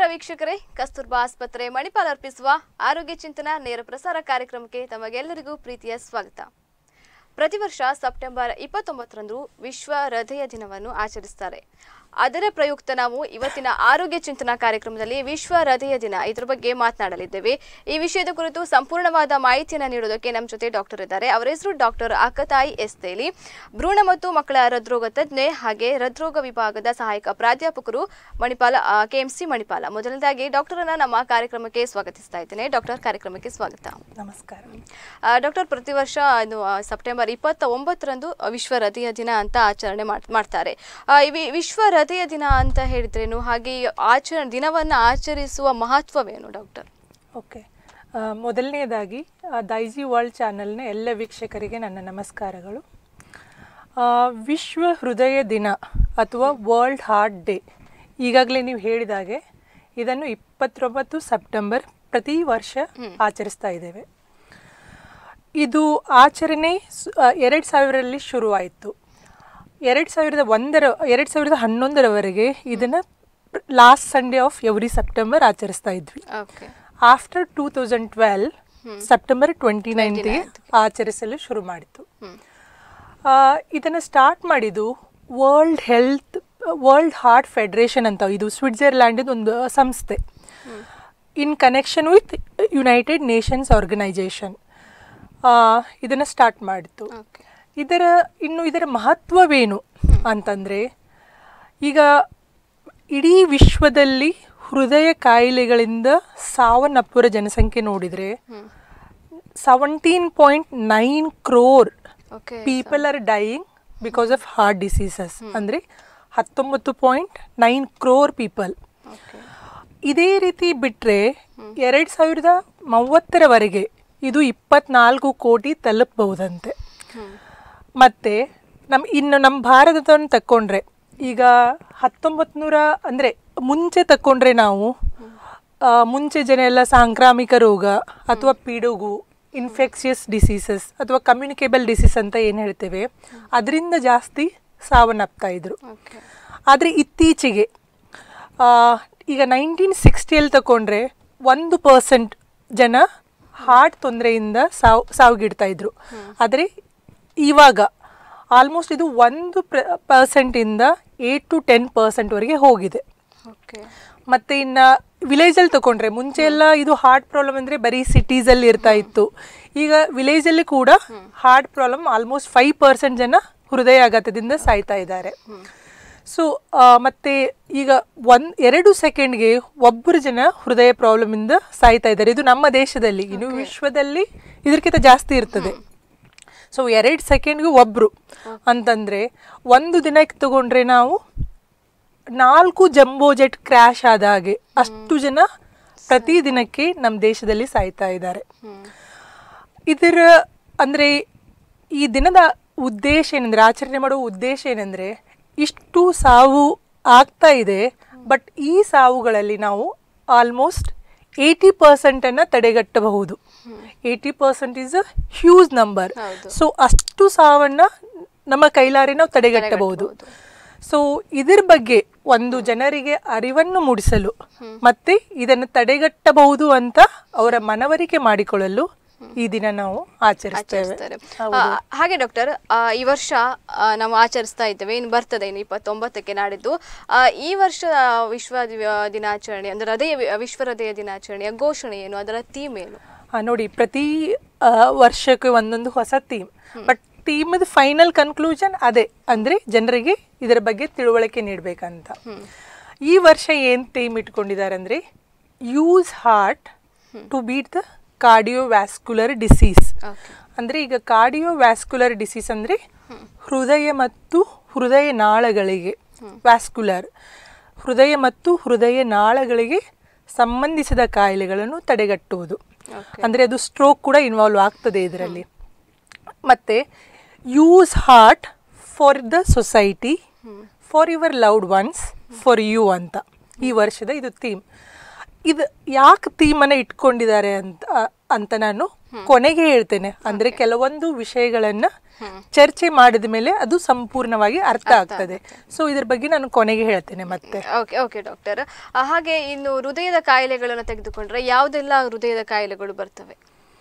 ವೀಕ್ಷಕರೇ ಕಸ್ತೂರ್ಬಾ ಆಸ್ಪತ್ರೆ ಮಣಿಪಾಲ್ ಅರ್ಪಿಸುವ ಆರೋಗ್ಯ ಚಿಂತನ ನೇರ ಪ್ರಸಾರ ಕಾರ್ಯಕ್ರಮಕ್ಕೆ ತಮಗೆಲ್ಲರಿಗೂ ಪ್ರೀತಿಯ ಸ್ವಾಗತ ಪ್ರತಿ ವರ್ಷ ಸೆಪ್ಟೆಂಬರ್ ಇಪ್ಪತ್ತೊಂಬತ್ತರಂದು ವಿಶ್ವ ಹೃದಯ ದಿನವನ್ನು ಆಚರಿಸ್ತಾರೆ ಅದರ ಪ್ರಯುಕ್ತ ನಾವು ಇವತ್ತಿನ ಆರೋಗ್ಯ ಚಿಂತನಾ ಕಾರ್ಯಕ್ರಮದಲ್ಲಿ ವಿಶ್ವ ಹೃದಯ ದಿನ ಇದ್ರ ಬಗ್ಗೆ ಮಾತನಾಡಲಿದ್ದೇವೆ ಈ ವಿಷಯದ ಕುರಿತು ಸಂಪೂರ್ಣವಾದ ಮಾಹಿತಿಯನ್ನು ನೀಡೋದಕ್ಕೆ ನಮ್ಮ ಜೊತೆ ಡಾಕ್ಟರ್ ಇದ್ದಾರೆ ಅವರ ಹೆಸರು ಡಾಕ್ಟರ್ ಅಕ್ಕತಾಯಿ ಎಸ್ ತೇಲಿ ಭ್ರೂಣ ಮತ್ತು ಮಕ್ಕಳ ಹೃದ್ರೋಗ ತಜ್ಞೆ ಹಾಗೆ ಹೃದ್ರೋಗ ವಿಭಾಗದ ಸಹಾಯಕ ಪ್ರಾಧ್ಯಾಪಕರು ಮಣಿಪಾಲ ಕೆಎಂಸಿ ಮಣಿಪಾಲ ಮೊದಲನೇದಾಗಿ ಡಾಕ್ಟರನ್ನ ನಮ್ಮ ಕಾರ್ಯಕ್ರಮಕ್ಕೆ ಸ್ವಾಗತಿಸ್ತಾ ಇದ್ದೇನೆ ಡಾಕ್ಟರ್ ಕಾರ್ಯಕ್ರಮಕ್ಕೆ ಸ್ವಾಗತ ನಮಸ್ಕಾರ ಆ, ಡಾಕ್ಟರ್ ಪ್ರತಿ ವರ್ಷ ಇದು ಆ, ಸೆಪ್ಟೆಂಬರ್ ಇಪ್ಪತ್ತ ಒಂಬತ್ತರಂದು ವಿಶ್ವ ಹೃದಯ ದಿನ ಅಂತ ಆಚರಣೆ ಮಾಡ್- ಮಾಡ್ತಾರೆ ಆ, ಈ ವಿ- ವಿಶ್ವ ಹೃದಯ ದಿನ ಅಂತ ಹೇಳಿದ್ರೇನು ಹಾಗೆ ಈ ಆಚರಣೆ ದಿನವನ್ನು ಆಚರಿಸುವ ಮಹತ್ವವೇನು ಡಾಕ್ಟರ್ ಓಕೆ ಆ, ಮೊದಲನೆಯದಾಗಿ ಆ, ದೈಜಿ ವರ್ಲ್ಡ್ ಚಾನಲ್ನ ಎಲ್ಲ ವೀಕ್ಷಕರಿಗೆ ನನ್ನ ನಮಸ್ಕಾರಗಳು ಆ, ವಿಶ್ವ ಹೃದಯ ದಿನ ಅಥವಾ ವರ್ಲ್ಡ್ ಹಾರ್ಟ್ ಡೇ ಈಗಾಗಲೇ ನೀವು ಹೇಳಿದಾಗೆ ಇದನ್ನು ಇಪ್ಪತ್ತೊಂಬತ್ತು ಸೆಪ್ಟೆಂಬರ್ ಪ್ರತಿ ವರ್ಷ ಆಚರಿಸ್ತಾ ಇದ್ದೇವೆ ಇದು ಆಚರಣೆ ಎರಡು ಸಾವಿರದಲ್ಲಿ ಶುರುವಾಯಿತು ಎರಡು ಸಾವಿರದ ಒಂದರ ಎರಡು ಸಾವಿರದ ಹನ್ನೊಂದರವರೆಗೆ ಇದನ್ನು last Sunday of every September ಆಚರಿಸ್ತಾ ಇದ್ವಿ okay after two thousand twelve September twenty ನೈನ್ತ್ಗೆ ಆಚರಿಸಲು ಶುರು ಮಾಡಿತು ಇದನ್ನು ಸ್ಟಾರ್ಟ್ ಮಾಡಿದ್ದು world health world heart federation ಅಂತ ಇದು ಸ್ವಿಟ್ಜರ್ಲ್ಯಾಂಡಿನ ಒಂದು ಸಂಸ್ಥೆ in connection with United Nations organisation ಇದನ್ನು ಸ್ಟಾರ್ಟ್ ಮಾಡಿತು ಓಕೆ ಇದರ ಇನ್ನು ಇದರ ಮಹತ್ವವೇನು ಅಂತಂದರೆ ಈಗ ಇಡೀ ವಿಶ್ವದಲ್ಲಿ ಹೃದಯ ಕಾಯಿಲೆಗಳಿಂದ ಸಾವನ್ನಪ್ಪುವ ಜನಸಂಖ್ಯೆ ನೋಡಿದರೆ seventeen point nine crore okay people are dying because of heart diseases ಅಂದರೆ ಹತ್ತೊಂಬತ್ತು point nine crore people okay ಇದೇ ರೀತಿ ಬಿಟ್ಟರೆ ಎರಡು ಸಾವಿರದ ಮೂವತ್ತರವರೆಗೆ ಇದು ಇಪ್ಪತ್ನಾಲ್ಕು ಕೋಟಿ ತಲುಪಬಹುದಂತೆ ಮತ್ತೆ ನಮ್ಮ ಇನ್ನು ನಮ್ಮ ಭಾರತದವನ್ನು ತಕ್ಕೊಂಡ್ರೆ ಈಗ ಹತ್ತೊಂಬತ್ತು ನೂರ ಅಂದರೆ ಮುಂಚೆ ತಕ್ಕೊಂಡ್ರೆ ನಾವು ಆ, ಮುಂಚೆ ಜನ ಎಲ್ಲ ಸಾಂಕ್ರಾಮಿಕ ರೋಗ ಅಥವಾ ಪಿಡುಗು ಇನ್ಫೆಕ್ಷಿಯಸ್ ಡಿಸೀಸಸ್ ಅಥವಾ ಕಮ್ಯುನಿಕೇಬಲ್ ಡಿಸೀಸ್ ಅಂತ ಏನು ಹೇಳ್ತೇವೆ ಅದರಿಂದ ಜಾಸ್ತಿ ಸಾವನ್ನಪ್ತಾ ಇದ್ರು ಓಕೆ ಆದರೆ ಇತ್ತೀಚೆಗೆ ಆ, ಈಗ ನೈನ್ಟೀನ್ ಸಿಕ್ಸ್ಟಿಯಲ್ಲಿ ತಗೊಂಡ್ರೆ ಒಂದು ಪರ್ಸೆಂಟ್ ಜನ ಹಾರ್ಟ್ ತೊಂದರೆಯಿಂದ ಸಾವು ಸಾವಿಗಿಡ್ತಾ ಇದ್ರು ಆದರೆ ಇವಾಗ ಆಲ್ಮೋಸ್ಟ್ ಇದು ಒಂದು ಪರ್ಸೆಂಟಿಂದ ಏಟ್ ಟು ಟೆನ್ ಪರ್ಸೆಂಟ್ವರೆಗೆ ಹೋಗಿದೆ ಓಕೆ ಮತ್ತೆ ಇನ್ನ ವಿಲೇಜಲ್ಲಿ ತಗೊಂಡ್ರೆ ಮುಂಚೆ ಎಲ್ಲ ಇದು ಹಾರ್ಟ್ ಪ್ರಾಬ್ಲಮ್ ಅಂದ್ರೆ ಬರೀ ಸಿಟೀಸಲ್ಲಿ ಇರ್ತಾ ಇತ್ತು ಈಗ ವಿಲೇಜಲ್ಲಿ ಕೂಡ heart problem almost five percent ಜನ ಹೃದಯಾಘಾತದಿಂದ ಸಾಯ್ತಾ ಇದ್ದಾರೆ ಸೊ ಮತ್ತೆ ಈಗ ಒಂದ್ ಎರಡು ಸೆಕೆಂಡ್ಗೆ ಒಬ್ಬರು ಜನ ಹೃದಯ ಪ್ರಾಬ್ಲಮ್ ಇಂದ ಸಾಯ್ತಾ ಇದ್ದಾರೆ ಇದು ನಮ್ಮ ದೇಶದಲ್ಲಿ ಇನ್ನು ವಿಶ್ವದಲ್ಲಿ ಇದಕ್ಕಿಂತ ಜಾಸ್ತಿ ಇರ್ತದೆ ಸೊ ಎರಡು ಸೆಕೆಂಡ್ಗೆ ಒಬ್ರು ಅಂತಂದ್ರೆ ಒಂದು ದಿನಕ್ಕೆ ತಗೊಂಡ್ರೆ ನಾವು ನಾಲ್ಕು ಜಂಬೋ ಜೆಟ್ ಕ್ರ್ಯಾಶ್ ಆದ ಹಾಗೆ ಅಷ್ಟು ಜನ ಪ್ರತಿ ದಿನಕ್ಕೆ ನಮ್ಮ ದೇಶದಲ್ಲಿ ಸಾಯ್ತಾ ಇದ್ದಾರೆ ಇದರ ಅಂದರೆ ಈ ದಿನದ ಉದ್ದೇಶ ಏನಂದ್ರೆ ಆಚರಣೆ ಮಾಡುವ ಉದ್ದೇಶ ಏನಂದ್ರೆ ಇಷ್ಟು ಸಾವು ಆಗ್ತಾ ಇದೆ ಬಟ್ ಈ ಸಾವುಗಳಲ್ಲಿ ನಾವು ಆಲ್ಮೋಸ್ಟ್ ಏಯ್ಟಿ ಪರ್ಸೆಂಟನ್ನು ತಡೆಗಟ್ಟಬಹುದು eighty percent is a huge number ಹೌದು. ಸೊ ಅಷ್ಟು ಸಾವನ್ನ ನಮ್ಮ ಕೈಲಾರೆ ನಾವು ತಡೆಗಟ್ಟಬಹುದು ಸೊ ಇದ್ರ ಬಗ್ಗೆ ಒಂದು ಜನರಿಗೆ ಅರಿವನ್ನು ಮೂಡಿಸಲು ಮತ್ತೆ ಇದನ್ನು ತಡೆಗಟ್ಟಬಹುದು ಅಂತ ಅವರ ಮನವರಿಕೆ ಮಾಡಿಕೊಳ್ಳಲು ಈ ದಿನ ನಾವು ಆಚರಿಸ್ತೇವೆ ಆಚರಿಸ್ತಾರೆ ಆ, ಹಾಗೆ ಡಾಕ್ಟರ್ ಆ, ಈ ವರ್ಷ ಆ, ನಾವು ಆಚರಿಸ್ತಾ ಇದ್ದೇವೆ ಇನ್ನು ಬರ್ತದೆ ಇನ್ನು ಇಪ್ಪತ್ತೊಂಬತ್ತಕ್ಕೆ ನಾಡಿದ್ದು ಆ, ಈ ವರ್ಷ ವಿಶ್ವ ದಿವ- ದಿನಾಚರಣೆ ಅಂದ್ರೆ ಹೃದಯ ವಿ- ವಿಶ್ವ ಹೃದಯ ದಿನಾಚರಣೆಯ ಘೋಷಣೆ ಏನು ಅದರ ಥೀಮ್ ಏನು ಆ, ನೋಡಿ ಪ್ರತಿ ಆ, ವರ್ಷಕ್ಕೆ ಒಂದೊಂದು ಹೊಸ ಥೀಮ್ ಬಟ್ ಥೀಮದ ಫೈನಲ್ ಕನ್ಕ್ಲೂಷನ್ ಅದೇ ಅಂದ್ರೆ ಜನರಿಗೆ ಇದರ ಬಗ್ಗೆ ತಿಳುವಳಿಕೆ ನೀಡಬೇಕಂತ ಈ ವರ್ಷ ಏನು ಥೀಮ್ ಇಟ್ಕೊಂಡಿದ್ದಾರೆ ಅಂದ್ರೆ use heart to beat the cardiovascular disease okay ಅಂದ್ರೆ ಈಗ ಕಾರ್ಡಿಯೋವ್ಯಾಸ್ಕ್ಯುಲರ್ ಡಿಸೀಸ್ ಅಂದ್ರೆ ಹೃದಯ ಮತ್ತು ಹೃದಯ ನಾಳಗಳಿಗೆ ವ್ಯಾಸ್ಕ್ಯುಲರ್ ಹೃದಯ ಮತ್ತು ಹೃದಯ ನಾಳಗಳಿಗೆ ಸಂಬಂಧಿಸಿದ ಕಾಯಿಲೆಗಳನ್ನು ತಡೆಗಟ್ಟುವುದು ಓಕೆ ಅಂದ್ರೆ ಅದು ಸ್ಟ್ರೋಕ್ ಕೂಡ ಇನ್ವಾಲ್ವ್ ಆಗ್ತದೆ ಇದರಲ್ಲಿ ಮತ್ತೆ use heart for the society for your loved ones for you ಅಂತ ಈ ವರ್ಷದ ಇದು ಥೀಮ್ ಇದು ಯಾಕೆ ಥೀಮನ್ನು ಇಟ್ಕೊಂಡಿದ್ದಾರೆ ಅಂತ ಅಂತ ನಾನು ಕೊನೆಗೆ ಹೇಳ್ತೇನೆ ಅಂದ್ರೆ ಕೆಲವೊಂದು ವಿಷಯಗಳನ್ನ ಚರ್ಚೆ ಮಾಡಿದ ಮೇಲೆ ಅದು ಸಂಪೂರ್ಣವಾಗಿ ಅರ್ಥ ಆಗ್ತದೆ ಸೊ ಇದ್ರ ಬಗ್ಗೆ ನಾನು ಕೊನೆಗೆ ಹೇಳ್ತೇನೆ ಮತ್ತೆ ಓಕೆ ಓಕೆ ಡಾಕ್ಟರ್ ಹಾಗೆ ಇನ್ನು ಹೃದಯದ ಕಾಯಿಲೆಗಳನ್ನು ತೆಗೆದುಕೊಂಡ್ರೆ ಯಾವುದೆಲ್ಲ ಹೃದಯದ ಕಾಯಿಲೆಗಳು ಬರ್ತವೆ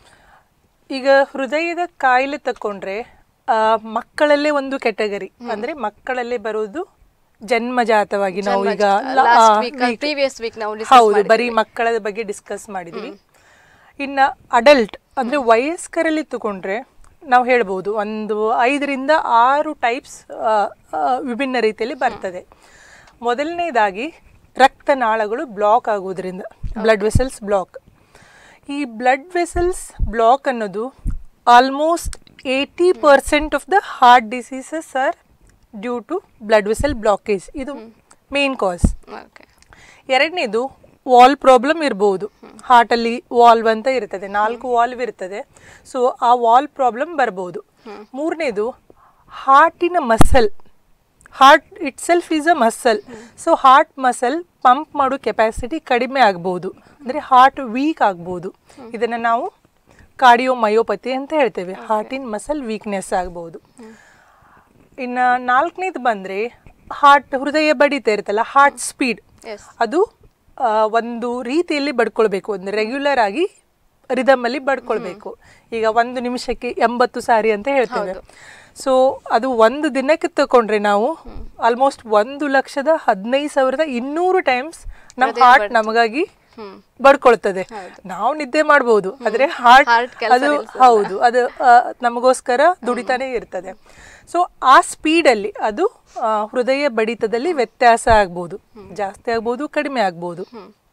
ಈಗ ಹೃದಯದ ಕಾಯಿಲೆ ತಕೊಂಡ್ರೆ ಆ, ಮಕ್ಕಳಲ್ಲೇ ಒಂದು ಕೆಟಗರಿ ಅಂದ್ರೆ ಮಕ್ಕಳಲ್ಲೇ ಬರೋದು ಜನ್ಮಜಾತವಾಗಿ ನಾವು ಈಗ ಲ- ಆ, week- ಪ್ರೀವಿಯಸ್ ವೀಕ್ ನಾವು discuss ಹೌದು ಮಾಡಿದ್ವಿ. ಬರೀ ಮಕ್ಕಳ ಬಗ್ಗೆ ಡಿಸ್ಕಸ್ ಮಾಡಿದ್ವಿ ಇನ್ನ ಅಡಲ್ಟ್ ಅಂದ್ರೆ ವಯಸ್ಕರಲ್ಲಿ ತಗೊಂಡ್ರೆ ನಾವು ಹೇಳ್ಬೋದು ಒಂದು ಐದರಿಂದ ಆರು ಟೈಪ್ಸ್ ವಿಭಿನ್ನ ರೀತಿಯಲ್ಲಿ ಬರ್ತದೆ ಮೊದಲನೇದಾಗಿ ರಕ್ತನಾಳಗಳು ಬ್ಲಾಕ್ ಆಗೋದ್ರಿಂದ ಬ್ಲಡ್ ವೆಸಲ್ಸ್ ಬ್ಲಾಕ್ ಈ ಬ್ಲಡ್ ವೆಸಲ್ಸ್ ಬ್ಲಾಕ್ ಅನ್ನೋದು almost eighty percent of the heart diseases are due to blood vessel blockage ಇದು ಮೇನ್ ಕಾಸ್ ಓಕೆ ಎರಡನೇದು ವಾಲ್ ಪ್ರಾಬ್ಲಮ್ ಇರ್ಬೋದು ಹಾರ್ಟಲ್ಲಿ ವಾಲ್ವ್ ಅಂತ ಇರ್ತದೆ ನಾಲ್ಕು ವಾಲ್ವ್ ಇರ್ತದೆ ಸೊ ಆ ವಾಲ್ ಪ್ರಾಬ್ಲಮ್ ಬರ್ಬೋದು ಮೂರನೇದು ಹಾರ್ಟಿನ muscle heart itself is a muscle so heart muscle pump ಮಾಡೋ ಕೆಪಾಸಿಟಿ ಕಡಿಮೆ ಆಗ್ಬೋದು ಅಂದರೆ ಹಾರ್ಟ್ ವೀಕ್ ಆಗ್ಬೋದು ಇದನ್ನು ನಾವು ಕಾರ್ಡಿಯೋಮಯೋಪತಿ ಅಂತ ಹೇಳ್ತೇವೆ ಹಾರ್ಟಿನ ಮಸಲ್ ವೀಕ್ನೆಸ್ ಆಗ್ಬೋದು ಇನ್ನು ನಾಲ್ಕನೇದು ಬಂದರೆ ಹಾರ್ಟ್ ಹೃದಯ ಬಡಿತಾ ಇರುತ್ತಲ್ಲ ಹಾರ್ಟ್ ಸ್ಪೀಡ್ ಎಸ್ ಅದು ಆ, ಒಂದು ರೀತಿಯಲ್ಲಿ ಬಡ್ಕೊಳ್ಬೇಕು ಒಂದು ರೆಗ್ಯುಲರ್ ಆಗಿ ರಿದಮ್ ಅಲ್ಲಿ ಬಡ್ಕೊಳ್ಬೇಕು ಈಗ ಒಂದು ನಿಮಿಷಕ್ಕೆ ಎಂಬತ್ತು ಸಾರಿ ಅಂತ ಹೇಳ್ತೇವೆ ಸೊ ಅದು ಒಂದು ದಿನಕ್ಕೆ ತಕೊಂಡ್ರೆ ನಾವು ಆಲ್ಮೋಸ್ಟ್ ಒಂದು ಲಕ್ಷದ ಹದಿನೈದು ಸಾವಿರದ ಇನ್ನೂರು ಟೈಮ್ಸ್ ನಮ್ಮ ಹಾರ್ಟ್ ನಮಗಾಗಿ ಹ್ಮ್ ಬಡ್ಕೊಳ್ತದೆ ನಾವು ನಿದ್ದೆ ಮಾಡ್ಬೋದು ಆದ್ರೆ ಹಾರ್ಟ್ Heart ಕೆಲ್ಸ ಅದು ನಿಲ್ಸಲ್ಲ. ಹೌದು ಅದು ಆ, ನಮಗೋಸ್ಕರ ದುಡಿತಾನೆ ಇರ್ತದೆ ಸೊ ಆ ಸ್ಪೀಡಲ್ಲಿ ಅದು ಆ, ಹೃದಯ ಬಡಿತದಲ್ಲಿ ವ್ಯತ್ಯಾಸ ಆಗ್ಬೋದು ಜಾಸ್ತಿ ಆಗ್ಬೋದು ಕಡಿಮೆ ಆಗ್ಬೋದು